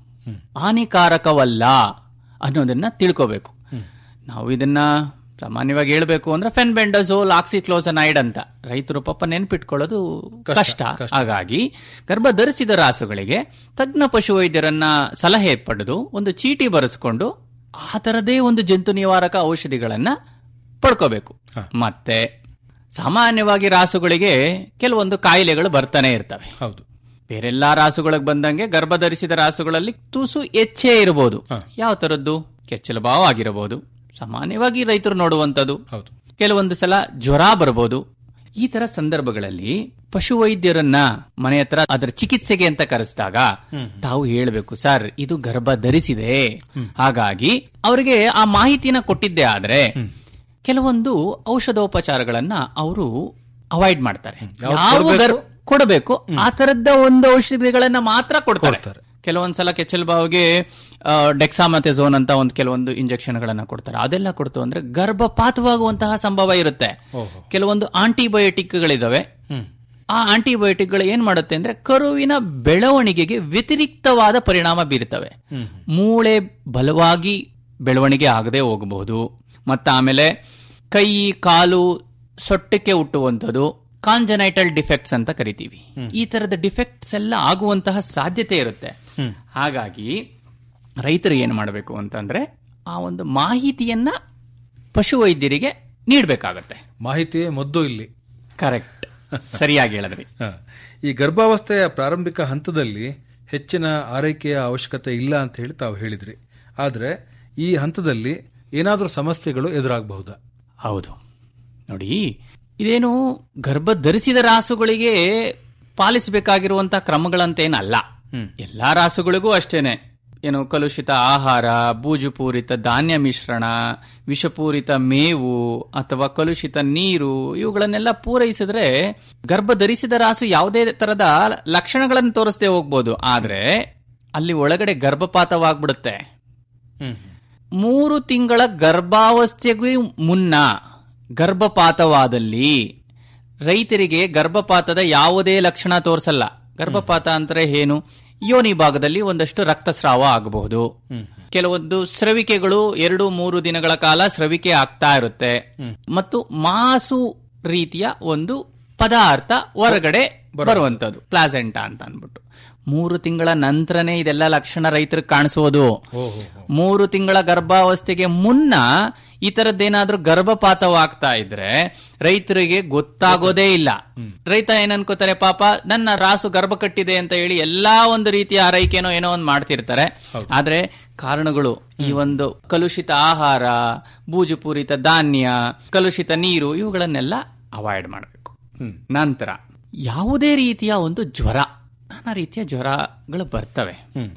ಹಾನಿಕಾರಕವಲ್ಲ ಅನ್ನೋದನ್ನ ತಿಳ್ಕೋಬೇಕು ನಾವು ಇದನ್ನ ಸಾಮಾನ್ಯವಾಗಿ ಹೇಳ್ಬೇಕು ಅಂದ್ರೆ ಫೆನ್ಬೆಂಡಜೋಲ್ ಆಕ್ಸಿಕ್ಲೋಸನೈಡ್ ಅಂತ ರೈತರು ಪಾಪ ನೆನ್ಪಿಟ್ಕೊಳ್ಳೋದು ಕಷ್ಟ ಹಾಗಾಗಿ ಗರ್ಭ ಧರಿಸಿದ ರಾಸುಗಳಿಗೆ ತಜ್ಞ ಪಶುವೈದ್ಯರನ್ನ ಸಲಹೆ ಪಡೆದು ಒಂದು ಚೀಟಿ ಬರೆಸ್ಕೊಂಡು ಆ ತರದೇ ಒಂದು ಜಂತು ನಿವಾರಕ ಔಷಧಿಗಳನ್ನ ಪಡ್ಕೋಬೇಕು ಮತ್ತೆ ಸಾಮಾನ್ಯವಾಗಿ ರಾಸುಗಳಿಗೆ ಕೆಲವೊಂದು ಕಾಯಿಲೆಗಳು ಬರ್ತಾನೆ ಇರ್ತವೆ ಹೌದು ಬೇರೆಲ್ಲಾ ರಾಸುಗಳಿಗೆ ಬಂದಂಗೆ ಗರ್ಭ ಧರಿಸಿದ ರಾಸುಗಳಲ್ಲಿ ತುಸು ಹೆಚ್ಚೇ ಇರಬಹುದು ಯಾವ ತರದ್ದು ಕೆಚ್ಚಲು ಭಾವ ಆಗಿರಬಹುದು ಸಾಮಾನ್ಯವಾಗಿ ರೈತರು ನೋಡುವಂತದ್ದು ಹೌದು ಕೆಲವೊಂದು ಸಲ ಜ್ವರ ಬರಬಹುದು ಈ ತರ ಸಂದರ್ಭಗಳಲ್ಲಿ ಪಶುವೈದ್ಯರನ್ನ ಮನೆ ಹತ್ರ ಅದರ ಚಿಕಿತ್ಸೆಗೆ ಅಂತ ಕರೆಸಿದಾಗ ತಾವು ಹೇಳಬೇಕು ಸರ್ ಇದು ಗರ್ಭ ಧರಿಸಿದೆ ಹಾಗಾಗಿ ಅವರಿಗೆ ಆ ಮಾಹಿತಿನ ಕೊಟ್ಟಿದ್ದೆ ಆದ್ರೆ ಕೆಲವೊಂದು ಔಷಧೋಪಚಾರಗಳನ್ನ ಅವರು ಅವಾಯ್ಡ್ ಮಾಡ್ತಾರೆ ಯಾವ್ದು ಯಾವ ಕೊಡ್ಬೇಕು? ಗರ್- ಕೊಡಬೇಕು ಆ ತರದ ಒಂದು ಔಷಧಿಗಳನ್ನ ಮಾತ್ರ ಕೊಡ್ತಾರೆ ಕೆಲವೊಂದ್ಸಲ ಕೆಚ್ಚಲ್ ಬಾವಿಗೆ ಡೆಕ್ಸಾಮಥೆಝೋನ್ ಅಂತ ಒಂದು ಕೆಲವೊಂದು ಇಂಜೆಕ್ಷನ್ ಗಳನ್ನ ಕೊಡ್ತಾರೆ ಅದೆಲ್ಲ ಕೊಡ್ತು ಅಂದ್ರೆ ಗರ್ಭಪಾತವಾಗುವಂತಹ ಸಂಭವ ಇರುತ್ತೆ ಕೆಲವೊಂದು ಆಂಟಿಬಯೋಟಿಕ್ಗಳಿದಾವೆ ಆ ಆಂಟಿಬಯೋಟಿಕ್ಗಳು ಏನ್ ಮಾಡುತ್ತೆ ಅಂದ್ರೆ ಕರುವಿನ ಬೆಳವಣಿಗೆಗೆ ವ್ಯತಿರಿಕ್ತವಾದ ಪರಿಣಾಮ ಬೀರ್ತವೆ ಮೂಳೆ ಬಲವಾಗಿ ಬೆಳವಣಿಗೆ ಆಗದೆ ಹೋಗಬಹುದು ಮತ್ತ ಆಮೇಲೆ ಕೈ ಕಾಲು ಸೊಟ್ಟಕ್ಕೆ ಹುಟ್ಟುವಂಥದ್ದು ಕಾಂಜನೈಟಲ್ ಡಿಫೆಕ್ಟ್ಸ್ ಅಂತ ಕರಿತೀವಿ ಈ ತರದ ಡಿಫೆಕ್ಟ್ಸ್ ಎಲ್ಲ ಆಗುವಂತಹ ಸಾಧ್ಯತೆ ಇರುತ್ತೆ ಹಾಗಾಗಿ ರೈತರು ಏನ್ ಮಾಡಬೇಕು ಅಂತಂದ್ರೆ ಆ ಒಂದು ಮಾಹಿತಿಯನ್ನ ಪಶುವೈದ್ಯರಿಗೆ ನೀಡಬೇಕಾಗತ್ತೆ ಮಾಹಿತಿಯೇ ಮದ್ದು ಇಲ್ಲಿ ಕರೆಕ್ಟ್ ಸರಿಯಾಗಿ ಹೇಳಿದ್ರಿ ಹ. ಈ ಗರ್ಭಾವಸ್ಥೆಯ ಪ್ರಾರಂಭಿಕ ಹಂತದಲ್ಲಿ ಹೆಚ್ಚಿನ ಆರೈಕೆಯ ಅವಶ್ಯಕತೆ ಇಲ್ಲ ಅಂತ ಹೇಳಿ ತಾವು ಹೇಳಿದ್ರಿ ಆದ್ರೆ ಈ ಹಂತದಲ್ಲಿ ಏನಾದರೂ ಸಮಸ್ಯೆಗಳು ಎದುರಾಗಬಹುದಾ ಹೌದು ನೋಡಿ ಇದೇನು ಗರ್ಭ ಧರಿಸಿದ ರಾಸುಗಳಿಗೆ ಪಾಲಿಸಬೇಕಾಗಿರುವಂತ ಕ್ರಮಗಳಂತೇನಲ್ಲ ಎಲ್ಲಾ ರಾಸುಗಳಿಗೂ ಅಷ್ಟೇನೆ ಏನು ಕಲುಷಿತ ಆಹಾರ ಬೂಜುಪೂರಿತ ಧಾನ್ಯ ಮಿಶ್ರಣ ವಿಷಪೂರಿತ ಮೇವು ಅಥವಾ ಕಲುಷಿತ ನೀರು ಇವುಗಳನ್ನೆಲ್ಲ ಪೂರೈಸಿದ್ರೆ ಗರ್ಭ ಧರಿಸಿದ ರಾಸು ಯಾವುದೇ ತರದ ಲಕ್ಷಣಗಳನ್ನು ತೋರಿಸದೆ ಹೋಗ್ಬೋದು ಆದ್ರೆ ಅಲ್ಲಿ ಒಳಗಡೆ ಗರ್ಭಪಾತವಾಗ್ಬಿಡುತ್ತೆ ಮೂರು ತಿಂಗಳ ಗರ್ಭಾವಸ್ಥೆಗೂ ಮುನ್ನ ಗರ್ಭಪಾತವಾದಲ್ಲಿ ರೈತರಿಗೆ ಗರ್ಭಪಾತದ ಯಾವುದೇ ಲಕ್ಷಣ ತೋರಿಸಲ್ಲ ಗರ್ಭಪಾತ ಅಂದ್ರೆ ಏನು ಯೋನಿ ಭಾಗದಲ್ಲಿ ಒಂದಷ್ಟು ರಕ್ತಸ್ರಾವ ಆಗಬಹುದು ಕೆಲವೊಂದು ಸ್ರವಿಕೆಗಳು ಎರಡು ಮೂರು ದಿನಗಳ ಕಾಲ ಸ್ರವಿಕೆ ಆಗ್ತಾ ಇರುತ್ತೆ ಮತ್ತು ಮಾಸು ರೀತಿಯ ಒಂದು ಪದಾರ್ಥ ಹೊರಗಡೆ ಬರುವಂತದ್ದು ಪ್ಲಾಸೆಂಟಾ ಅಂತ ಅನ್ಬಿಟ್ಟು ಮೂರು ತಿಂಗಳ ನಂತರನೇ ಇದೆಲ್ಲ ಲಕ್ಷಣ ರೈತರಿಗೆ ಕಾಣಿಸೋದು ಮೂರು ತಿಂಗಳ ಗರ್ಭಾವಸ್ಥೆಗೆ ಮುನ್ನ ಈ ತರದ್ದೇನಾದ್ರೂ ಗರ್ಭಪಾತವಾಗ್ತಾ ಇದ್ರೆ ರೈತರಿಗೆ ಗೊತ್ತಾಗೋದೇ ಇಲ್ಲ ರೈತ ಏನ್ ಅನ್ಕೋತಾರೆ ಪಾಪ ನನ್ನ ರಾಸು ಗರ್ಭ ಕಟ್ಟಿದೆ ಅಂತ ಹೇಳಿ ಎಲ್ಲಾ ಒಂದು ರೀತಿಯ ಆರೈಕೆನೋ ಏನೋ ಒಂದು ಮಾಡ್ತಿರ್ತಾರೆ ಆದ್ರೆ ಕಾರಣಗಳು ಈ ಒಂದು ಕಲುಷಿತ ಆಹಾರ ಬೂಜುಪೂರಿತ ಧಾನ್ಯ ಕಲುಷಿತ ನೀರು ಇವುಗಳನ್ನೆಲ್ಲ ಅವಾಯ್ಡ್ ಮಾಡಬೇಕು ನಂತರ ಯಾವುದೇ ರೀತಿಯ ಒಂದು ಜ್ವರ ನಾನಾ ರೀತಿಯ ಜ್ವರಗಳು ಬರ್ತವೆ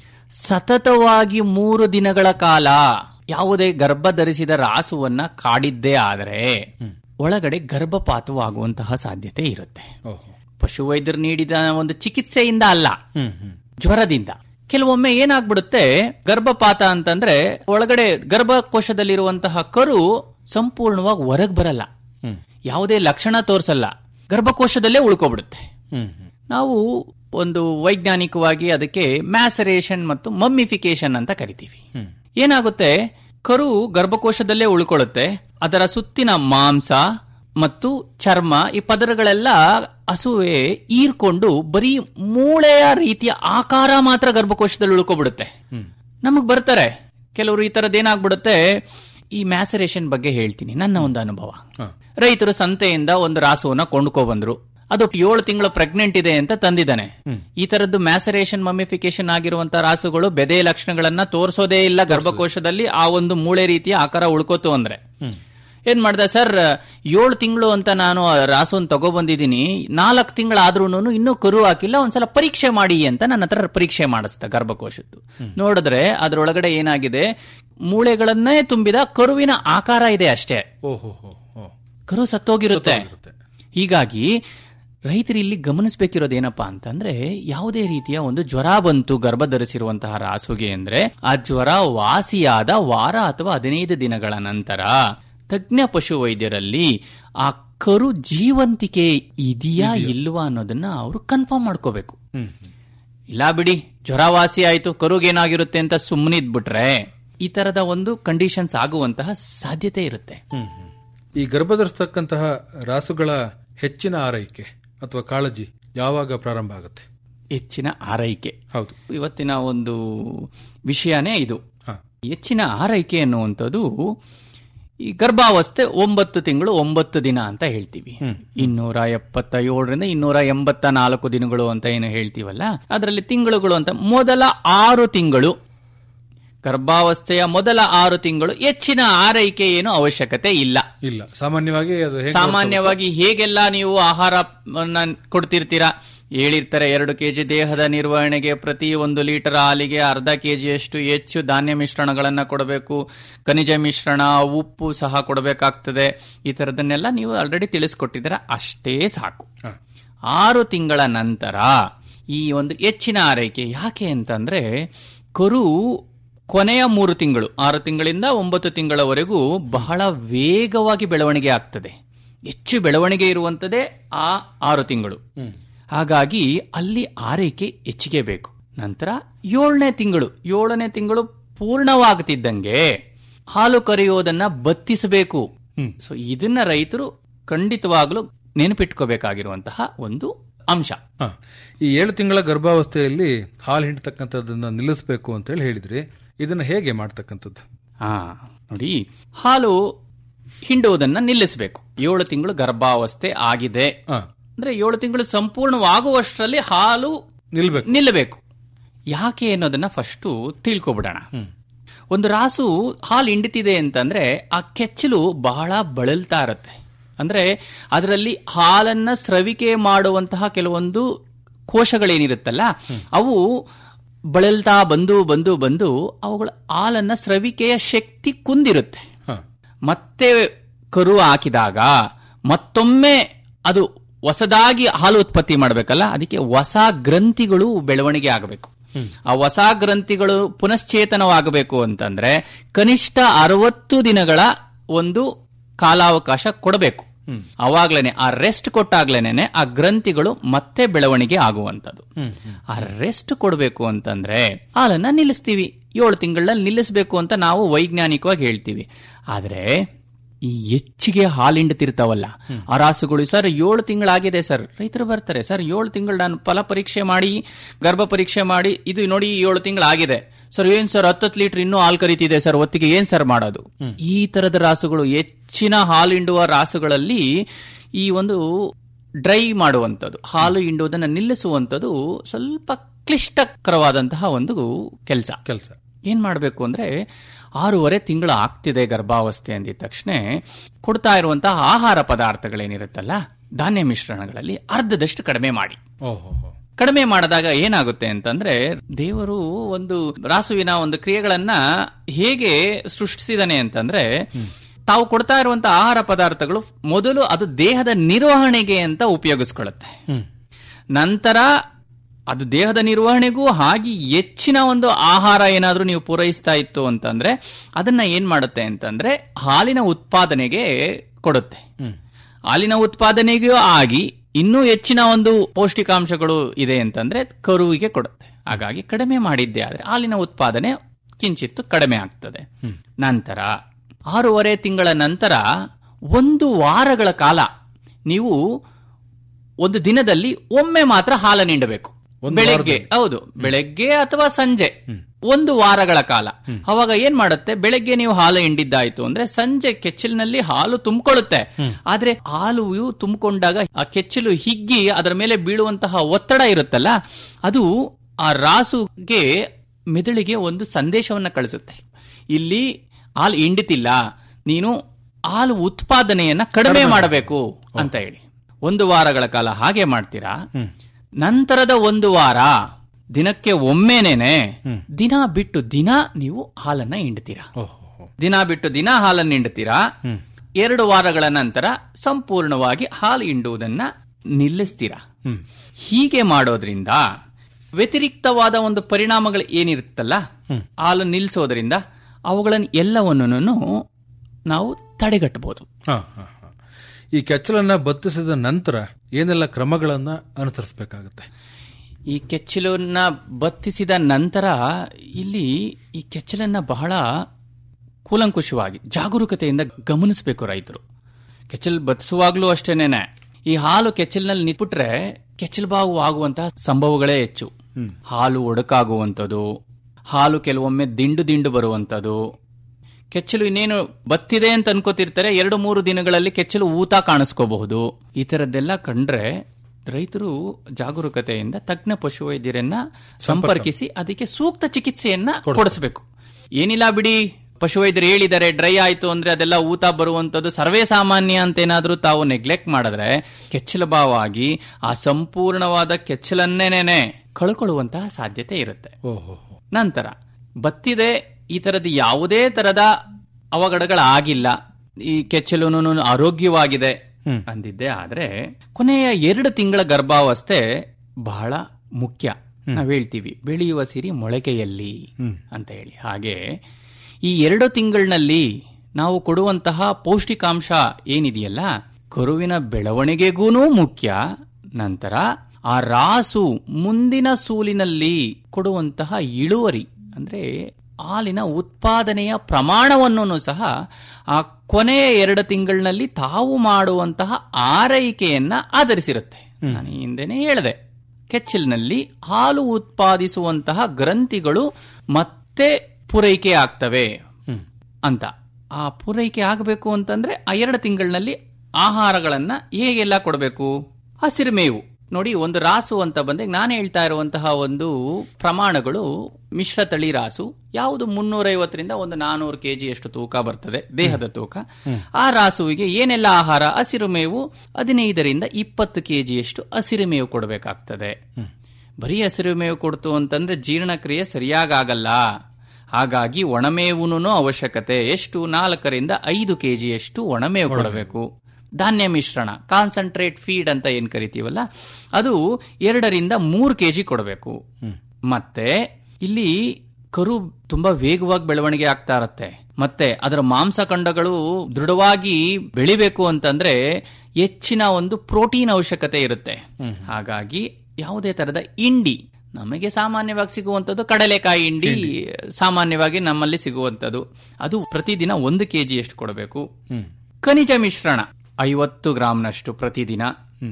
ಸತತವಾಗಿ ಮೂರು ದಿನಗಳ ಕಾಲ ಯಾವುದೇ ಗರ್ಭ ಧರಿಸಿದ ರಾಸುವನ್ನ ಕಾಡಿದ್ದೇ ಆದರೆ ಒಳಗಡೆ ಗರ್ಭಪಾತವಾಗುವಂತಹ ಸಾಧ್ಯತೆ ಇರುತ್ತೆ ಪಶುವೈದ್ಯರು ನೀಡಿದ ಒಂದು ಚಿಕಿತ್ಸೆಯಿಂದ ಅಲ್ಲ ಜ್ವರದಿಂದ ಕೆಲವೊಮ್ಮೆ ಏನಾಗ್ಬಿಡುತ್ತೆ ಗರ್ಭಪಾತ ಅಂತಂದ್ರೆ ಒಳಗಡೆ ಗರ್ಭಕೋಶದಲ್ಲಿರುವಂತಹ ಕರು ಸಂಪೂರ್ಣವಾಗಿ ಹೊರಗೆ ಬರಲ್ಲ ಯಾವುದೇ ಲಕ್ಷಣ ತೋರಿಸಲ್ಲ ಗರ್ಭಕೋಶದಲ್ಲೇ ಉಳ್ಕೊಬಿಡುತ್ತೆ ನಾವು ಒಂದು ವೈಜ್ಞಾನಿಕವಾಗಿ ಅದಕ್ಕೆ ಮ್ಯಾಸರೇಷನ್ ಮತ್ತು ಮಮ್ಮಿಫಿಕೇಶನ್ ಅಂತ ಕರಿತೀವಿ ಏನಾಗುತ್ತೆ ಕರು ಗರ್ಭಕೋಶದಲ್ಲೇ ಉಳ್ಕೊಳ್ಳುತ್ತೆ ಅದರ ಸುತ್ತಿನ ಮಾಂಸ ಮತ್ತು ಚರ್ಮ ಈ ಪದರಗಳೆಲ್ಲ ಹಸುವೆ ಈರ್ಕೊಂಡು ಬರೀ ಮೂಳೆಯ ರೀತಿಯ ಆಕಾರ ಮಾತ್ರ ಗರ್ಭಕೋಶದಲ್ಲಿ ಉಳ್ಕೊಬಿಡುತ್ತೆ ನಮಗ್ ಬರ್ತಾರೆ ಕೆಲವರು ಈ ತರದ್ ಏನಾಗ್ಬಿಡುತ್ತೆ ಈ ಮ್ಯಾಸರೇಷನ್ ಬಗ್ಗೆ ಹೇಳ್ತೀನಿ ನನ್ನ ಒಂದು ಅನುಭವ ರೈತರು ಸಂತೆಯಿಂದ ಒಂದು ರಾಸುವನ್ನ ಕೊಂಡ್ಕೊ ಬಂದ್ರು ಅದು ಏಳು ತಿಂಗಳು ಪ್ರೆಗ್ನೆಂಟ್ ಇದೆ ಅಂತ ತಂದಿದ್ದಾನೆ ಈ ತರದ್ದು ಮ್ಯಾಸರೇಷನ್ ಮಮ್ಮಿಫಿಕೇಶನ್ ಆಗಿರುವಂತಹ ರಾಸುಗಳು ಬೆದೆ ಲಕ್ಷಣಗಳನ್ನ ತೋರಿಸೋದೇ ಇಲ್ಲ ಗರ್ಭಕೋಶದಲ್ಲಿ ಆ ಒಂದು ಮೂಳೆ ರೀತಿಯ ಆಕಾರ ಉಳ್ಕೋತು ಅಂದ್ರೆ ಏನ್ ಮಾಡ್ದೆ ಸರ್ ಏಳು ತಿಂಗಳು ಅಂತ ನಾನು ರಾಸುನ್ ತಗೊಬಂದಿದ್ದೀನಿ ನಾಲ್ಕು ತಿಂಗಳಾದ್ರೂ ಇನ್ನೂ ಕರು ಹಾಕಿಲ್ಲ ಒಂದ್ಸಲ ಪರೀಕ್ಷೆ ಮಾಡಿ ಅಂತ ನನ್ನ ಹತ್ರ ಪರೀಕ್ಷೆ ಮಾಡಿಸ್ದ ಗರ್ಭಕೋಶದ್ದು ನೋಡಿದ್ರೆ ಅದ್ರೊಳಗಡೆ ಏನಾಗಿದೆ ಮೂಳೆಗಳನ್ನೇ ತುಂಬಿದ ಕರುವಿನ ಆಕಾರ ಇದೆ ಅಷ್ಟೇ ಓಹೋ ಕರು ಸತ್ತೋಗಿರುತ್ತೆ ಹೀಗಾಗಿ ರೈತರು ಇಲ್ಲಿ ಗಮನಿಸಬೇಕಿರೋದು ಏನಪ್ಪಾ ಅಂತಂದ್ರೆ ಯಾವುದೇ ರೀತಿಯ ಒಂದು ಜ್ವರ ಬಂತು ಗರ್ಭ ಧರಿಸಿರುವಂತಹ ರಾಸುಗೆ ಅಂದ್ರೆ ಆ ಜ್ವರ ವಾಸಿಯಾದ ವಾರ ಅಥವಾ ಹದಿನೈದು ದಿನಗಳ ನಂತರ ತಜ್ಞ ಪಶು ವೈದ್ಯರಲ್ಲಿ ಆ ಕರು ಜೀವಂತಿಕೆ ಇದೆಯಾ ಇಲ್ವಾ ಅನ್ನೋದನ್ನ ಅವರು ಕನ್ಫರ್ಮ್ ಮಾಡ್ಕೋಬೇಕು ಇಲ್ಲ ಬಿಡಿ ಜ್ವರ ವಾಸಿ ಆಯ್ತು ಕರುಗೇನಾಗಿರುತ್ತೆ ಅಂತ ಸುಮ್ಮನಿದ್ಬಿಟ್ರೆ ಈ ತರದ ಒಂದು ಕಂಡೀಷನ್ಸ್ ಆಗುವಂತಹ ಸಾಧ್ಯತೆ ಇರುತ್ತೆ ಈ ಗರ್ಭಧರಿಸ್ತಕ್ಕಂತಹ ರಾಸುಗಳ ಹೆಚ್ಚಿನ ಆರೈಕೆ ಅಥವಾ ಕಾಳಜಿ ಯಾವಾಗ ಪ್ರಾರಂಭ ಆಗುತ್ತೆ ಹೆಚ್ಚಿನ ಆರೈಕೆ ಹೌದು ಇವತ್ತಿನ ಒಂದು ವಿಷಯನೇ ಇದು ಹೆಚ್ಚಿನ ಆರೈಕೆ ಅನ್ನುವಂಥದ್ದು ಈ ಗರ್ಭಾವಸ್ಥೆ ಒಂಬತ್ತು ತಿಂಗಳು ಒಂಬತ್ತು ದಿನ ಅಂತ ಹೇಳ್ತೀವಿ ಇನ್ನೂರ ಎಪ್ಪತ್ತ ಏಳರಿಂದ ಇನ್ನೂರ ಎಂಬತ್ತ ನಾಲ್ಕು ದಿನಗಳು ಅಂತ ಏನು ಹೇಳ್ತೀವಲ್ಲ ಅದರಲ್ಲಿ ತಿಂಗಳುಗಳು ಅಂತ ಮೊದಲ ಆರು ತಿಂಗಳು ಗರ್ಭಾವಸ್ಥೆಯ ಮೊದಲ ಆರು ತಿಂಗಳು ಹೆಚ್ಚಿನ ಆರೈಕೆ ಏನು ಅವಶ್ಯಕತೆ ಇಲ್ಲ ಇಲ್ಲ ಸಾಮಾನ್ಯವಾಗಿ ಅದು ಹೇಗೆ ಸಾಮಾನ್ಯವಾಗಿ ಹೇಗೆಲ್ಲ ನೀವು ಆಹಾರವನ್ನ ಕೊಡ್ತಿರ್ತೀರಾ ಹೇಳಿರ್ತಾರೆ ಎರಡು ಕೆಜಿ ದೇಹದ ನಿರ್ವಹಣೆಗೆ ಪ್ರತಿ ಒಂದು ಲೀಟರ್ ಹಾಲಿಗೆ ಅರ್ಧ ಕೆಜಿಯಷ್ಟು ಹೆಚ್ಚು ಧಾನ್ಯ ಮಿಶ್ರಣಗಳನ್ನ ಕೊಡಬೇಕು ಖನಿಜ ಮಿಶ್ರಣ ಉಪ್ಪು ಸಹ ಕೊಡಬೇಕಾಗ್ತದೆ ಈ ತರದನ್ನೆಲ್ಲ ನೀವು ಆಲ್ರೆಡಿ ತಿಳಿಸ್ಕೊಟ್ಟಿದ್ದೀರಾ ಅಷ್ಟೇ ಸಾಕು ಆರು ತಿಂಗಳ ನಂತರ ಈ ಒಂದು ಹೆಚ್ಚಿನ ಆರೈಕೆ ಯಾಕೆ ಅಂತಂದ್ರೆ ಕರು ಕೊನೆಯ ಮೂರು ತಿಂಗಳು ಆರು ತಿಂಗಳಿಂದ ಒಂಬತ್ತು ತಿಂಗಳವರೆಗೂ ಬಹಳ ವೇಗವಾಗಿ ಬೆಳವಣಿಗೆ ಆಗ್ತದೆ ಹೆಚ್ಚು ಬೆಳವಣಿಗೆ ಇರುವಂತದೇ ಆ ಆರು ತಿಂಗಳು ಹಾಗಾಗಿ ಅಲ್ಲಿ ಆರೈಕೆ ಹೆಚ್ಚಿಗೆ ಬೇಕು ನಂತರ ಏಳನೇ ತಿಂಗಳು ಏಳನೇ ತಿಂಗಳು ಪೂರ್ಣವಾಗ್ತಿದ್ದಂಗೆ ಹಾಲು ಕರೆಯೋದನ್ನ ಬತ್ತಿಸಬೇಕು ಸೊ ಇದನ್ನ ರೈತರು ಖಂಡಿತವಾಗ್ಲೂ ನೆನಪಿಟ್ಕೋಬೇಕಾಗಿರುವಂತಹ ಒಂದು ಅಂಶ ಹ. ಈ ಏಳು ತಿಂಗಳ ಗರ್ಭಾವಸ್ಥೆಯಲ್ಲಿ ಹಾಲು ಹಿಂಡ್ತಕ್ಕಂಥದ್ದನ್ನ ನಿಲ್ಲಿಸಬೇಕು ಅಂತ ಹೇಳಿ ಹೇಳಿದ್ರಿ ಇದನ್ನ ಹೇಗೆ ಮಾಡ್ತಕ್ಕಂಥದ್ದು ಹಾ ನೋಡಿ ಹಾಲು ಹಿಂಡುವುದನ್ನ ನಿಲ್ಲಿಸಬೇಕು ಏಳು ತಿಂಗಳು ಗರ್ಭಾವಸ್ಥೆ ಆಗಿದೆ ಅಂದ್ರೆ ಏಳು ತಿಂಗಳು ಸಂಪೂರ್ಣವಾಗುವಷ್ಟರಲ್ಲಿ ಹಾಲು ನಿಲ್ಬೇಕು ನಿಲ್ಲಬೇಕು ಯಾಕೆ ಅನ್ನೋದನ್ನ ಫಸ್ಟ್ ತಿಳ್ಕೊಬಿಡೋಣ ಒಂದು ರಾಸು ಹಾಲು ಹಿಂಡುತ್ತಿದೆ ಅಂತಂದ್ರೆ ಆ ಕೆಚ್ಚಲು ಬಹಳ ಬಳಲ್ತಾ ಇರುತ್ತೆ ಅಂದ್ರೆ ಅದರಲ್ಲಿ ಹಾಲನ್ನ ಸ್ರವಿಕೆ ಮಾಡುವಂತಹ ಕೆಲವೊಂದು ಕೋಶಗಳೇನಿರುತ್ತಲ್ಲ ಅವು ಬಳಲ್ತಾ ಬಂದು ಬಂದು ಬಂದು ಅವುಗಳ ಹಾಲನ್ನ ಸ್ರವಿಕೆಯ ಶಕ್ತಿ ಕುಂದಿರುತ್ತೆ ಮತ್ತೆ ಕರು ಹಾಕಿದಾಗ ಮತ್ತೊಮ್ಮೆ ಅದು ಹೊಸದಾಗಿ ಹಾಲು ಉತ್ಪತ್ತಿ ಮಾಡಬೇಕಲ್ಲ ಅದಕ್ಕೆ ಹೊಸ ಗ್ರಂಥಿಗಳು ಬೆಳವಣಿಗೆ ಆಗಬೇಕು ಆ ಹೊಸ ಗ್ರಂಥಿಗಳು ಪುನಶ್ಚೇತನವಾಗಬೇಕು ಅಂತಂದ್ರೆ ಕನಿಷ್ಠ ಅರವತ್ತು ದಿನಗಳ ಒಂದು ಕಾಲಾವಕಾಶ ಕೊಡಬೇಕು ಅವಾಗ್ಲೇನೆ ಆ ರೆಸ್ಟ್ ಕೊಟ್ಟಾಗ್ಲೇನೆ ಆ ಗ್ರಂಥಿಗಳು ಮತ್ತೆ ಬೆಳವಣಿಗೆ ಆಗುವಂತದ್ದು ಆ ರೆಸ್ಟ್ ಕೊಡಬೇಕು ಅಂತಂದ್ರೆ ಹಾಲನ್ನ ನಿಲ್ಲಿಸ್ತೀವಿ ಏಳು ತಿಂಗಳಲ್ಲಿ ನಿಲ್ಲಿಸಬೇಕು ಅಂತ ನಾವು ವೈಜ್ಞಾನಿಕವಾಗಿ ಹೇಳ್ತೀವಿ ಆದ್ರೆ ಈ ಹೆಚ್ಚಿಗೆ ಹಾಲಿಂಡ್ತಿರ್ತಾವಲ್ಲ ಆ ರಾಸುಗಳು ಸರ್ ಏಳು ತಿಂಗಳಾಗಿದೆ ಸರ್ ರೈತರು ಬರ್ತಾರೆ ಸರ್ ಏಳು ತಿಂಗಳು ನಾನು ಫಲ ಪರೀಕ್ಷೆ ಮಾಡಿ ಗರ್ಭ ಪರೀಕ್ಷೆ ಮಾಡಿ ಇದು ನೋಡಿ ಏಳು ತಿಂಗಳಾಗಿದೆ ಸರ್ ಏನ್ ಸರ್ ಹತ್ತತ್ತು ಲೀಟರ್ ಇನ್ನೂ ಹಾಲು ಕರಿತಿದೆ ಸರ್ ಹೊತ್ತಿಗೆ ಏನ್ ಸರ್ ಮಾಡೋದು ಈ ತರದ ರಾಸುಗಳು ಹೆಚ್ಚಿನ ಹಾಲು ಹಿಂಡುವ ರಾಸುಗಳಲ್ಲಿ ಈ ಒಂದು ಡ್ರೈ ಮಾಡುವಂಥದ್ದು ಹಾಲು ಹಿಂಡುವುದನ್ನು ನಿಲ್ಲಿಸುವಂಥದ್ದು ಸ್ವಲ್ಪ ಕ್ಲಿಷ್ಟಕರವಾದಂತಹ ಒಂದು ಕೆಲಸ ಕೆಲಸ ಏನ್ ಮಾಡಬೇಕು ಅಂದ್ರೆ ಆರೂವರೆ ತಿಂಗಳು ಆಗ್ತಿದೆ ಗರ್ಭಾವಸ್ಥೆ ಅಂದಿದ ತಕ್ಷಣ ಕೊಡ್ತಾ ಇರುವಂತಹ ಆಹಾರ ಪದಾರ್ಥಗಳೇನಿರುತ್ತಲ್ಲ ಧಾನ್ಯ ಮಿಶ್ರಣಗಳಲ್ಲಿ ಅರ್ಧದಷ್ಟು ಕಡಿಮೆ ಮಾಡಿ ಓಹೋ ಕಡಿಮೆ ಮಾಡಿದಾಗ ಏನಾಗುತ್ತೆ ಅಂತಂದ್ರೆ ದೇವರು ಒಂದು ರಾಸುವಿನ ಒಂದು ಕ್ರಿಯೆಗಳನ್ನ ಹೇಗೆ ಸೃಷ್ಟಿಸಿದಾನೆ ಅಂತಂದ್ರೆ ತಾವು ಕೊಡ್ತಾ ಇರುವಂತಹ ಆಹಾರ ಪದಾರ್ಥಗಳು ಮೊದಲು ಅದು ದೇಹದ ನಿರ್ವಹಣೆಗೆ ಅಂತ ಉಪಯೋಗಿಸ್ಕೊಳ್ಳುತ್ತೆ ನಂತರ ಅದು ದೇಹದ ನಿರ್ವಹಣೆಗೂ ಹಾಗೆ ಹೆಚ್ಚಿನ ಒಂದು ಆಹಾರ ಏನಾದ್ರೂ ನೀವು ಪೂರೈಸ್ತಾ ಇತ್ತು ಅಂತಂದ್ರೆ ಅದನ್ನ ಏನ್ ಮಾಡುತ್ತೆ ಅಂತಂದ್ರೆ ಹಾಲಿನ ಉತ್ಪಾದನೆಗೆ ಕೊಡುತ್ತೆ ಹಾಲಿನ ಉತ್ಪಾದನೆಗೂ ಆಗಿ ಇನ್ನೂ ಹೆಚ್ಚಿನ ಒಂದು ಪೌಷ್ಟಿಕಾಂಶಗಳು ಇದೆ ಅಂತಂದ್ರೆ ಕರುವಿಗೆ ಕೊಡುತ್ತೆ ಹಾಗಾಗಿ ಕಡಿಮೆ ಮಾಡಿದ್ದೆ ಆದ್ರೆ ಹಾಲಿನ ಉತ್ಪಾದನೆ ಕಿಂಚಿತ್ತು ಕಡಿಮೆ ಆಗ್ತದೆ ನಂತರ ಆರೂವರೆ ತಿಂಗಳ ನಂತರ ಒಂದು ವಾರಗಳ ಕಾಲ ನೀವು ಒಂದು ದಿನದಲ್ಲಿ ಒಮ್ಮೆ ಮಾತ್ರ ಹಾಲು ನೀಡಬೇಕು ಒಂದು ಬೆಳಗ್ಗೆ ಹೌದು ಬೆಳಗ್ಗೆ ಅಥವಾ ಸಂಜೆ ಒಂದು ವಾರಗಳ ಕಾಲ ಅವಾಗ ಏನ್ ಮಾಡುತ್ತೆ ಬೆಳಗ್ಗೆ ನೀವು ಹಾಲು ಹಿಂಡಿದ್ದಾಯ್ತು ಅಂದ್ರೆ ಸಂಜೆ ಕೆಚ್ಚಲಿನಲ್ಲಿ ಹಾಲು ತುಂಬಿಕೊಳ್ಳುತ್ತೆ ಆದ್ರೆ ಹಾಲು ತುಂಬಿಕೊಂಡಾಗ ಆ ಕೆಚ್ಚಲು ಹಿಗ್ಗಿ ಅದರ ಮೇಲೆ ಬೀಳುವಂತಹ ಒತ್ತಡ ಇರುತ್ತಲ್ಲ ಅದು ಆ ರಾಸುಗೆ ಮೆದುಳಿಗೆ ಒಂದು ಸಂದೇಶವನ್ನ ಕಳಿಸುತ್ತೆ ಇಲ್ಲಿ ಹಾಲು ಹಿಂಡಿತಿಲ್ಲ ನೀನು ಹಾಲು ಉತ್ಪಾದನೆಯನ್ನ ಕಡಿಮೆ ಮಾಡಬೇಕು ಅಂತ ಹೇಳಿ ಒಂದು ವಾರಗಳ ಕಾಲ ಹಾಗೆ ಮಾಡ್ತೀರಾ ನಂತರದ ಒಂದು ವಾರ ದಿನಕ್ಕೆ ಒಮ್ಮೆನೇನೆ ದಿನ ಬಿಟ್ಟು ದಿನ ನೀವು ಹಾಲನ್ನ ಹಿಂಡ್ತೀರಾ ದಿನ ಬಿಟ್ಟು ದಿನ ಹಾಲನ್ನು ಹಿಂಡ್ತೀರಾ ಎರಡು ವಾರಗಳ ನಂತರ ಸಂಪೂರ್ಣವಾಗಿ ಹಾಲು ಹಿಂಡುವುದನ್ನ ನಿಲ್ಲಿಸ್ತೀರಾ ಹೀಗೆ ಮಾಡೋದ್ರಿಂದ ವ್ಯತಿರಿಕ್ತವಾದ ಒಂದು ಪರಿಣಾಮಗಳು ಏನಿರುತ್ತಲ್ಲ ಹಾಲು ನಿಲ್ಲಿಸೋದ್ರಿಂದ ಅವುಗಳನ್ನು ಎಲ್ಲವನ್ನೂ ನಾವು ತಡೆಗಟ್ಟಬಹುದು ಹ, ಹ, ಹ. ಈ ಕೆಚ್ಚಲನ್ನ ಬತ್ತಿಸಿದ ನಂತರ ಏನೆಲ್ಲ ಕ್ರಮಗಳನ್ನ ಅನುಸರಿಸಬೇಕಾಗುತ್ತೆ ಈ ಕೆಚ್ಚಲನ್ನ ಬತ್ತಿಸಿದ ನಂತರ ಇಲ್ಲಿ ಈ ಕೆಚ್ಚಲನ್ನ ಬಹಳ ಕೂಲಂಕುಷವಾಗಿ ಜಾಗರೂಕತೆಯಿಂದ ಗಮನಿಸಬೇಕು ರೈತರು ಕೆಚ್ಚಲು ಬತ್ತಿಸುವಾಗ್ಲೂ ಅಷ್ಟೇನೇನೆ ಈ ಹಾಲು ಕೆಚ್ಚಲಿನಲ್ಲಿ ನಿಂತ್ಬಿಟ್ರೆ ಕೆಚ್ಚಲು ಬಾವು ಆಗುವಂತಹ ಸಂಭವಗಳೇ ಹೆಚ್ಚು ಹಾಲು ಒಡಕಾಗುವಂಥದ್ದು ಹಾಲು ಕೆಲವೊಮ್ಮೆ ದಿಂಡು ದಿಂಡು ಬರುವಂಥದ್ದು ಕೆಚ್ಚಲು ಇನ್ನೇನು ಬತ್ತಿದೆ ಅಂತ ಅನ್ಕೋತಿರ್ತಾರೆ ಎರಡು ಮೂರು ದಿನಗಳಲ್ಲಿ ಕೆಚ್ಚಲು ಊತ ಕಾಣಿಸ್ಕೋಬಹುದು ಈ ತರದ್ದೆಲ್ಲ ಕಂಡ್ರೆ ರೈತರು ಜಾಗರೂಕತೆಯಿಂದ ತಜ್ಞ ಪಶುವೈದ್ಯರನ್ನ ಸಂಪರ್ಕಿಸಿ ಅದಕ್ಕೆ ಸೂಕ್ತ ಚಿಕಿತ್ಸೆಯನ್ನ ಕೊಡಿಸಬೇಕು ಏನಿಲ್ಲ ಬಿಡಿ ಪಶುವೈದ್ಯರು ಹೇಳಿದ್ದಾರೆ ಡ್ರೈ ಆಯ್ತು ಅಂದ್ರೆ ಅದೆಲ್ಲ ಊತ ಬರುವಂತದ್ದು ಸರ್ವೇ ಸಾಮಾನ್ಯ ಅಂತ ಏನಾದ್ರೂ ತಾವು ನೆಗ್ಲೆಕ್ಟ್ ಮಾಡಿದ್ರೆ ಕೆಚ್ಚಲ ಭಾವ ಆಗಿ ಆ ಸಂಪೂರ್ಣವಾದ ಕೆಚ್ಚಲನ್ನೇನೆ ಕಳ್ಕೊಳ್ಳುವಂತಹ ಸಾಧ್ಯತೆ ಇರುತ್ತೆ ನಂತರ ಬತ್ತಿದೆ ಈ ತರದ ಯಾವುದೇ ತರದ ಅವಘಡಗಳಾಗಿಲ್ಲ ಈ ಕೆಚ್ಚಲು ಆರೋಗ್ಯವಾಗಿದೆ ಅಂದಿದ್ದೆ ಆದ್ರೆ ಕೊನೆಯ ಎರಡು ತಿಂಗಳ ಗರ್ಭಾವಸ್ಥೆ ಬಹಳ ಮುಖ್ಯ ನಾವ್ ಹೇಳ್ತೀವಿ ಬೆಳೆಯುವ ಸಿರಿ ಮೊಳಕೆಯಲ್ಲಿ ಅಂತ ಹೇಳಿ ಹಾಗೆ ಈ ಎರಡು ತಿಂಗಳಿನಲ್ಲಿ ನಾವು ಕೊಡುವಂತಹ ಪೌಷ್ಟಿಕಾಂಶ ಏನಿದೆಯಲ್ಲ ಕರುವಿನ ಬೆಳವಣಿಗೆಗೂ ಮುಖ್ಯ ನಂತರ ಆ ರಾಸು ಮುಂದಿನ ಸೂಲಿನಲ್ಲಿ ಕೊಡುವಂತಹ ಇಳುವರಿ ಅಂದ್ರೆ ಹಾಲಿನ ಉತ್ಪಾದನೆಯ ಪ್ರಮಾಣವನ್ನು ಸಹ ಆ ಕೊನೆಯ ಎರಡು ತಿಂಗಳಿನಲ್ಲಿ ತಾವು ಮಾಡುವಂತಹ ಆರೈಕೆಯನ್ನ ಆಧರಿಸಿರುತ್ತೆ ನಾನು ಈ ಹಿಂದೆನೆ ಹೇಳಿದೆ ಕೆಚ್ಚಲಿನಲ್ಲಿ ಹಾಲು ಉತ್ಪಾದಿಸುವಂತಹ ಗ್ರಂಥಿಗಳು ಮತ್ತೆ ಪೂರೈಕೆ ಆಗ್ತವೆ ಅಂತ ಆ ಪೂರೈಕೆ ಆಗಬೇಕು ಅಂತಂದ್ರೆ ಆ ಎರಡು ತಿಂಗಳಿನಲ್ಲಿ ಆಹಾರಗಳನ್ನ ಹೇಗೆಲ್ಲ ಕೊಡಬೇಕು ಹಸಿರು ಮೇವು ನೋಡಿ ಒಂದು ರಾಸು ಅಂತ ಬಂದಾಗ ನಾನು ಹೇಳ್ತಾ ಇರುವಂತಹ ಒಂದು ಪ್ರಮಾಣಗಳು ಮಿಶ್ರ ತಳಿ ರಾಸು ಯಾವುದು ಮುನ್ನೂರೈವತ್ತರಿಂದ ಒಂದು ನಾನೂರು ಕೆಜಿ ಅಷ್ಟು ತೂಕ ಬರ್ತದೆ ದೇಹದ ತೂಕ ಆ ರಾಸುವಿಗೆ ಏನೆಲ್ಲ ಆಹಾರ ಹಸಿರು ಮೇವು ಹದಿನೈದರಿಂದ ಇಪ್ಪತ್ತು ಕೆಜಿಯಷ್ಟು ಹಸಿರು ಮೇವು ಕೊಡಬೇಕಾಗ್ತದೆ ಬರೀ ಹಸಿರು ಮೇವು ಕೊಡ್ತು ಅಂತಂದ್ರೆ ಜೀರ್ಣಕ್ರಿಯೆ ಸರಿಯಾಗಲ್ಲ ಹಾಗಾಗಿ ಒಣಮೇವುನು ಅವಶ್ಯಕತೆ ಎಷ್ಟು ನಾಲ್ಕರಿಂದ ಐದು ಕೆಜಿಯಷ್ಟು ಒಣಮೇವು ಕೊಡಬೇಕು ಧಾನ್ಯ ಮಿಶ್ರಣ ಕಾನ್ಸಂಟ್ರೇಟ್ ಫೀಡ್ ಅಂತ ಏನ್ ಕರಿತೀವಲ್ಲ ಅದು ಎರಡರಿಂದ ಮೂರು ಕೆಜಿ ಕೊಡಬೇಕು ಮತ್ತೆ ಇಲ್ಲಿ ಕರು ತುಂಬಾ ವೇಗವಾಗಿ ಬೆಳವಣಿಗೆ ಆಗ್ತಾ ಇರತ್ತೆ ಮತ್ತೆ ಅದರ ಮಾಂಸಖಂಡಗಳು ದೃಢವಾಗಿ ಬೆಳಿಬೇಕು ಅಂತಂದ್ರೆ ಹೆಚ್ಚಿನ ಒಂದು ಪ್ರೋಟೀನ್ ಅವಶ್ಯಕತೆ ಇರುತ್ತೆ ಹಾಗಾಗಿ ಯಾವುದೇ ತರದ ಇಂಡಿ ನಮಗೆ ಸಾಮಾನ್ಯವಾಗಿ ಸಿಗುವಂತದ್ದು ಕಡಲೆಕಾಯಿ ಇಂಡಿ ಸಾಮಾನ್ಯವಾಗಿ ನಮ್ಮಲ್ಲಿ ಸಿಗುವಂತದ್ದು ಅದು ಪ್ರತಿದಿನ ಒಂದು ಕೆಜಿ ಎಷ್ಟು ಕೊಡಬೇಕು ಖನಿಜ ಮಿಶ್ರಣ ಐವತ್ತು ಗ್ರಾಂನಷ್ಟು ಪ್ರತಿದಿನ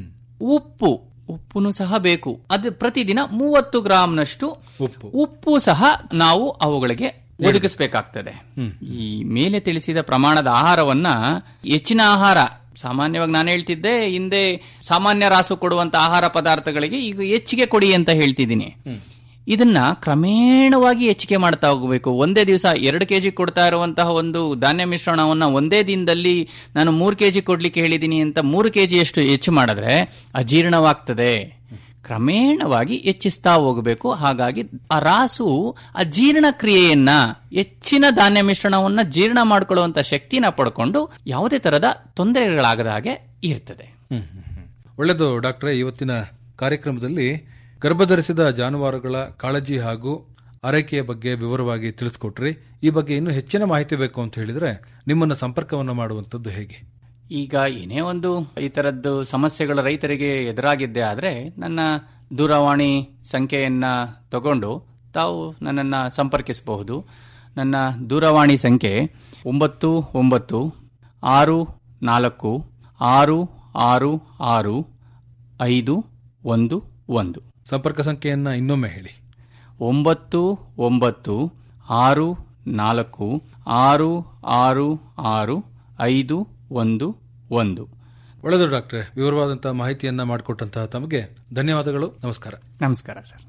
ಉಪ್ಪು ಉಪ್ಪುನು ಸಹ ಬೇಕು ಅದು ಪ್ರತಿದಿನ ಮೂವತ್ತು ಗ್ರಾಂನಷ್ಟು ಉಪ್ಪು ಸಹ ನಾವು ಅವುಗಳಿಗೆ ಒದಗಿಸಬೇಕಾಗ್ತದೆ ಈ ಮೇಲೆ ತಿಳಿಸಿದ ಪ್ರಮಾಣದ ಆಹಾರವನ್ನ ಹೆಚ್ಚಿನ ಆಹಾರ ಸಾಮಾನ್ಯವಾಗಿ ನಾನು ಹೇಳ್ತಿದ್ದೆ ಹಿಂದೆ ಸಾಮಾನ್ಯ ರಾಸು ಕೊಡುವಂತ ಆಹಾರ ಪದಾರ್ಥಗಳಿಗೆ ಈಗ ಹೆಚ್ಚಿಗೆ ಕೊಡಿ ಅಂತ ಹೇಳ್ತಿದ್ದೀನಿ ಇದನ್ನ ಕ್ರಮೇಣವಾಗಿ ಹೆಚ್ಚಿಗೆ ಮಾಡ್ತಾ ಹೋಗಬೇಕು ಒಂದೇ ದಿವಸ ಎರಡು ಕೆಜಿ ಕೊಡ್ತಾ ಇರುವಂತಹ ಒಂದು ಧಾನ್ಯ ಮಿಶ್ರಣವನ್ನ ಒಂದೇ ದಿನದಲ್ಲಿ ನಾನು ಮೂರು ಕೆಜಿ ಕೊಡ್ಲಿಕ್ಕೆ ಹೇಳಿದ್ದೀನಿ ಅಂತ ಮೂರು ಕೆಜಿ ಅಷ್ಟು ಹೆಚ್ಚು ಮಾಡಿದ್ರೆ ಅಜೀರ್ಣವಾಗ್ತದೆ ಕ್ರಮೇಣವಾಗಿ ಹೆಚ್ಚಿಸ್ತಾ ಹೋಗಬೇಕು ಹಾಗಾಗಿ ಆ ರಾಸು ಆ ಜೀರ್ಣ ಕ್ರಿಯೆಯನ್ನ ಹೆಚ್ಚಿನ ಧಾನ್ಯ ಮಿಶ್ರಣವನ್ನ ಜೀರ್ಣ ಮಾಡ್ಕೊಳ್ಳುವಂತ ಶಕ್ತಿನ ಪಡ್ಕೊಂಡು ಯಾವುದೇ ತರದ ತೊಂದರೆಗಳಾಗದ ಹಾಗೆ ಇರ್ತದೆ ಒಳ್ಳೆಯದು ಡಾಕ್ಟ್ರೆ ಇವತ್ತಿನ ಕಾರ್ಯಕ್ರಮದಲ್ಲಿ ಗರ್ಭಧರಿಸಿದ ಜಾನುವಾರುಗಳ ಕಾಳಜಿ ಹಾಗೂ ಆರೈಕೆಯ ಬಗ್ಗೆ ವಿವರವಾಗಿ ತಿಳಿಸ್ಕೊಟ್ರಿ ಈ ಬಗ್ಗೆ ಇನ್ನೂ ಹೆಚ್ಚಿನ ಮಾಹಿತಿ ಬೇಕು ಅಂತ ಹೇಳಿದ್ರೆ ನಿಮ್ಮನ್ನ ಸಂಪರ್ಕವನ್ನು ಮಾಡುವಂತದ್ದು ಹೇಗೆ ಈಗ ಏನೇ ಒಂದು ಈ ತರದ್ದು ಸಮಸ್ಯೆಗಳು ರೈತರಿಗೆ ಎದುರಾಗಿದ್ದೆ ಆದ್ರೆ ನನ್ನ ದೂರವಾಣಿ ಸಂಖ್ಯೆಯನ್ನ ತಗೊಂಡು ತಾವು ನನ್ನನ್ನ ಸಂಪರ್ಕಿಸಬಹುದು ನನ್ನ ದೂರವಾಣಿ ಸಂಖ್ಯೆ ಒಂಬತ್ತು ಒಂಬತ್ತು ಆರು ನಾಲ್ಕು ಆರು ಆರು ಆರು ಐದು ಒಂದು ಒಂದು ಸಂಪರ್ಕ ಸಂಖ್ಯೆಯನ್ನ ಇನ್ನೊಮ್ಮೆ ಹೇಳಿ ಒಂಬತ್ತು ಒಂಬತ್ತು ಆರು ನಾಲ್ಕು ಆರು ಆರು ಆರು ಐದು ಒಂದು ಒಂದು ಒಳ್ಳೆಯದು ಡಾಕ್ಟ್ರೆ ವಿವರವಾದಂತಹ ಮಾಹಿತಿಯನ್ನ ಮಾಡಿಕೊಟ್ಟಂತಹ ತಮಗೆ ಧನ್ಯವಾದಗಳು ನಮಸ್ಕಾರ ನಮಸ್ಕಾರ ಸರ್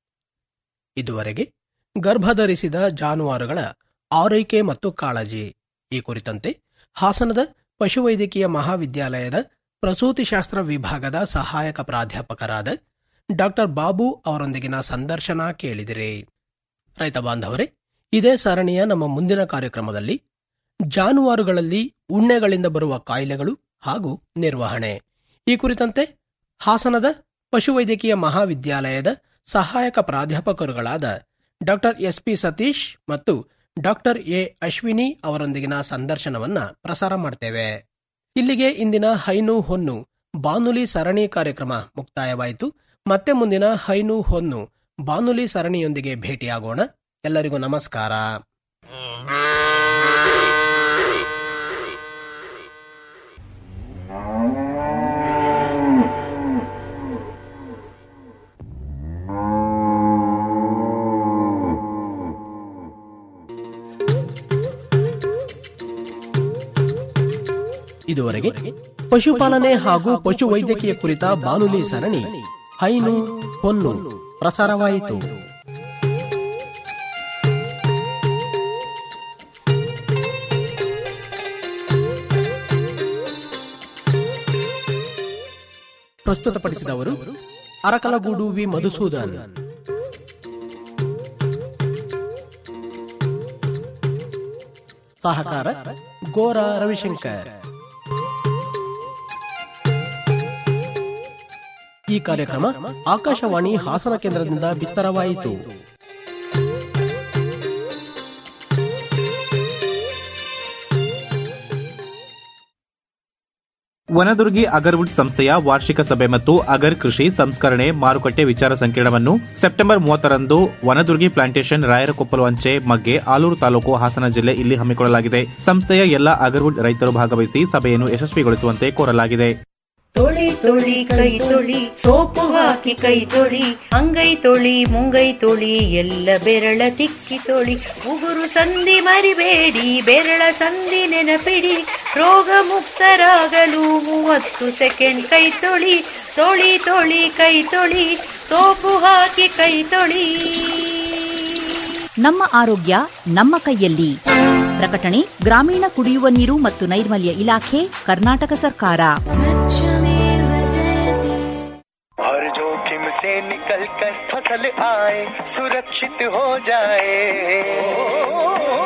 ಇದುವರೆಗೆ ಗರ್ಭಧರಿಸಿದ ಜಾನುವಾರುಗಳ ಆರೈಕೆ ಮತ್ತು ಕಾಳಜಿ ಈ ಕುರಿತಂತೆ ಹಾಸನದ ಪಶುವೈದ್ಯಕೀಯ ಮಹಾವಿದ್ಯಾಲಯದ ಪ್ರಸೂತಿಶಾಸ್ತ್ರ ವಿಭಾಗದ ಸಹಾಯಕ ಪ್ರಾಧ್ಯಾಪಕರಾದ ಡಾಕ್ಟರ್ ಬಾಬು ಅವರೊಂದಿಗಿನ ಸಂದರ್ಶನ ಕೇಳಿದಿರಿ ರೈತ ಬಾಂಧವರೇ ಇದೇ ಸರಣಿಯ ನಮ್ಮ ಮುಂದಿನ ಕಾರ್ಯಕ್ರಮದಲ್ಲಿ ಜಾನುವಾರುಗಳಲ್ಲಿ ಉಣ್ಣೆಗಳಿಂದ ಬರುವ ಕಾಯಿಲೆಗಳು ಹಾಗೂ ನಿರ್ವಹಣೆ ಈ ಕುರಿತಂತೆ ಹಾಸನದ ಪಶುವೈದ್ಯಕೀಯ ಮಹಾವಿದ್ಯಾಲಯದ ಸಹಾಯಕ ಪ್ರಾಧ್ಯಾಪಕರುಗಳಾದ ಡಾಕ್ಟರ್ ಎಸ್ಪಿ ಸತೀಶ್ ಮತ್ತು ಡಾಕ್ಟರ್ ಎ ಅಶ್ವಿನಿ ಅವರೊಂದಿಗಿನ ಸಂದರ್ಶನವನ್ನ ಪ್ರಸಾರ ಮಾಡ್ತೇವೆ ಇಲ್ಲಿಗೆ ಇಂದಿನ ಹೈನು ಹೊನ್ನು ಬಾನುಲಿ ಸರಣಿ ಕಾರ್ಯಕ್ರಮ ಮುಕ್ತಾಯವಾಯಿತು ಮತ್ತೆ ಮುಂದಿನ ಹೈನು ಹೊನ್ನು ಬಾನುಲಿ ಸರಣಿಯೊಂದಿಗೆ ಭೇಟಿಯಾಗೋಣ ಎಲ್ಲರಿಗೂ ನಮಸ್ಕಾರ ಇದುವರೆಗೆ ಪಶುಪಾಲನೆ ಹಾಗೂ ಪಶು ವೈದ್ಯಕೀಯ ಕುರಿತ ಬಾನುಲಿ ಸರಣಿ ಹೈನು ಹೊನ್ನು ಪ್ರಸಾರವಾಯಿತು ಪ್ರಸ್ತುತಪಡಿಸಿದವರು ಅರಕಲಗೂಡು ವಿ ಮಧುಸೂದನ್ ಸಹಕಾರ ಗೋರ ರವಿಶಂಕರ್ ಈ ಕಾರ್ಯಕ್ರಮ ಆಕಾಶವಾಣಿ ಹಾಸನ ಕೇಂದ್ರದಿಂದ ಬಿತ್ತರವಾಯಿತು ವನದುರ್ಗಿ ಅಗರ್ವುಡ್ ಸಂಸ್ಥೆಯ ವಾರ್ಷಿಕ ಸಭೆ ಮತ್ತು ಅಗರ್ ಕೃಷಿ ಸಂಸ್ಕರಣೆ ಮಾರುಕಟ್ಟೆ ವಿಚಾರ ಸಂಕಿರಣವನ್ನು ಸೆಪ್ಟೆಂಬರ್ ಮೂವತ್ತರಂದು ವನದುರ್ಗಿ ಪ್ಲಾಂಟೇಶನ್ ರಾಯರಕೊಪ್ಪಲು ಅಂಚೆ ಮಗ್ಗೆ ಆಲೂರು ತಾಲೂಕು ಹಾಸನ ಜಿಲ್ಲೆ ಇಲ್ಲಿ ಹಮ್ಮಿಕೊಳ್ಳಲಾಗಿದೆ ಸಂಸ್ಥೆಯ ಎಲ್ಲ ಅಗರ್ವುಡ್ ರೈತರು ಭಾಗವಹಿಸಿ ಸಭೆಯನ್ನು ಯಶಸ್ವಿಗೊಳಿಸುವಂತೆ ಕೋರಲಾಗಿದೆ ತೊಳಿ ತೊಳಿ ಕೈ ತೊಳಿ ಸೋಪು ಹಾಕಿ ಕೈ ತೊಳಿ ಅಂಗೈ ತೊಳಿ ಮುಂಗೈ ತೊಳಿ ಎಲ್ಲ ಬೆರಳ ತಿಕ್ಕಿ ತೊಳಿ ಉಗುರು ಸಂಧಿ ಮರಿಬೇಡಿ ಬೆರಳ ಸಂಧಿ ನೆನಪಿಡಿ ರೋಗ ಮುಕ್ತರಾಗಲು ಮೂವತ್ತು ಸೆಕೆಂಡ್ ಕೈ ತೊಳಿ ತೊಳಿ ತೊಳಿ ಕೈ ತೊಳಿ ಸೋಪು ಹಾಕಿ ಕೈ ತೊಳಿ ನಮ್ಮ ಆರೋಗ್ಯ ನಮ್ಮ ಕೈಯಲ್ಲಿ ಪ್ರಕಟಣೆ ಗ್ರಾಮೀಣ ಕುಡಿಯುವ ನೀರು ಮತ್ತು ನೈರ್ಮಲ್ಯ ಇಲಾಖೆ ಕರ್ನಾಟಕ ಸರ್ಕಾರ हर जोखिम से निकल कर फसल आए सुरक्षित हो जाए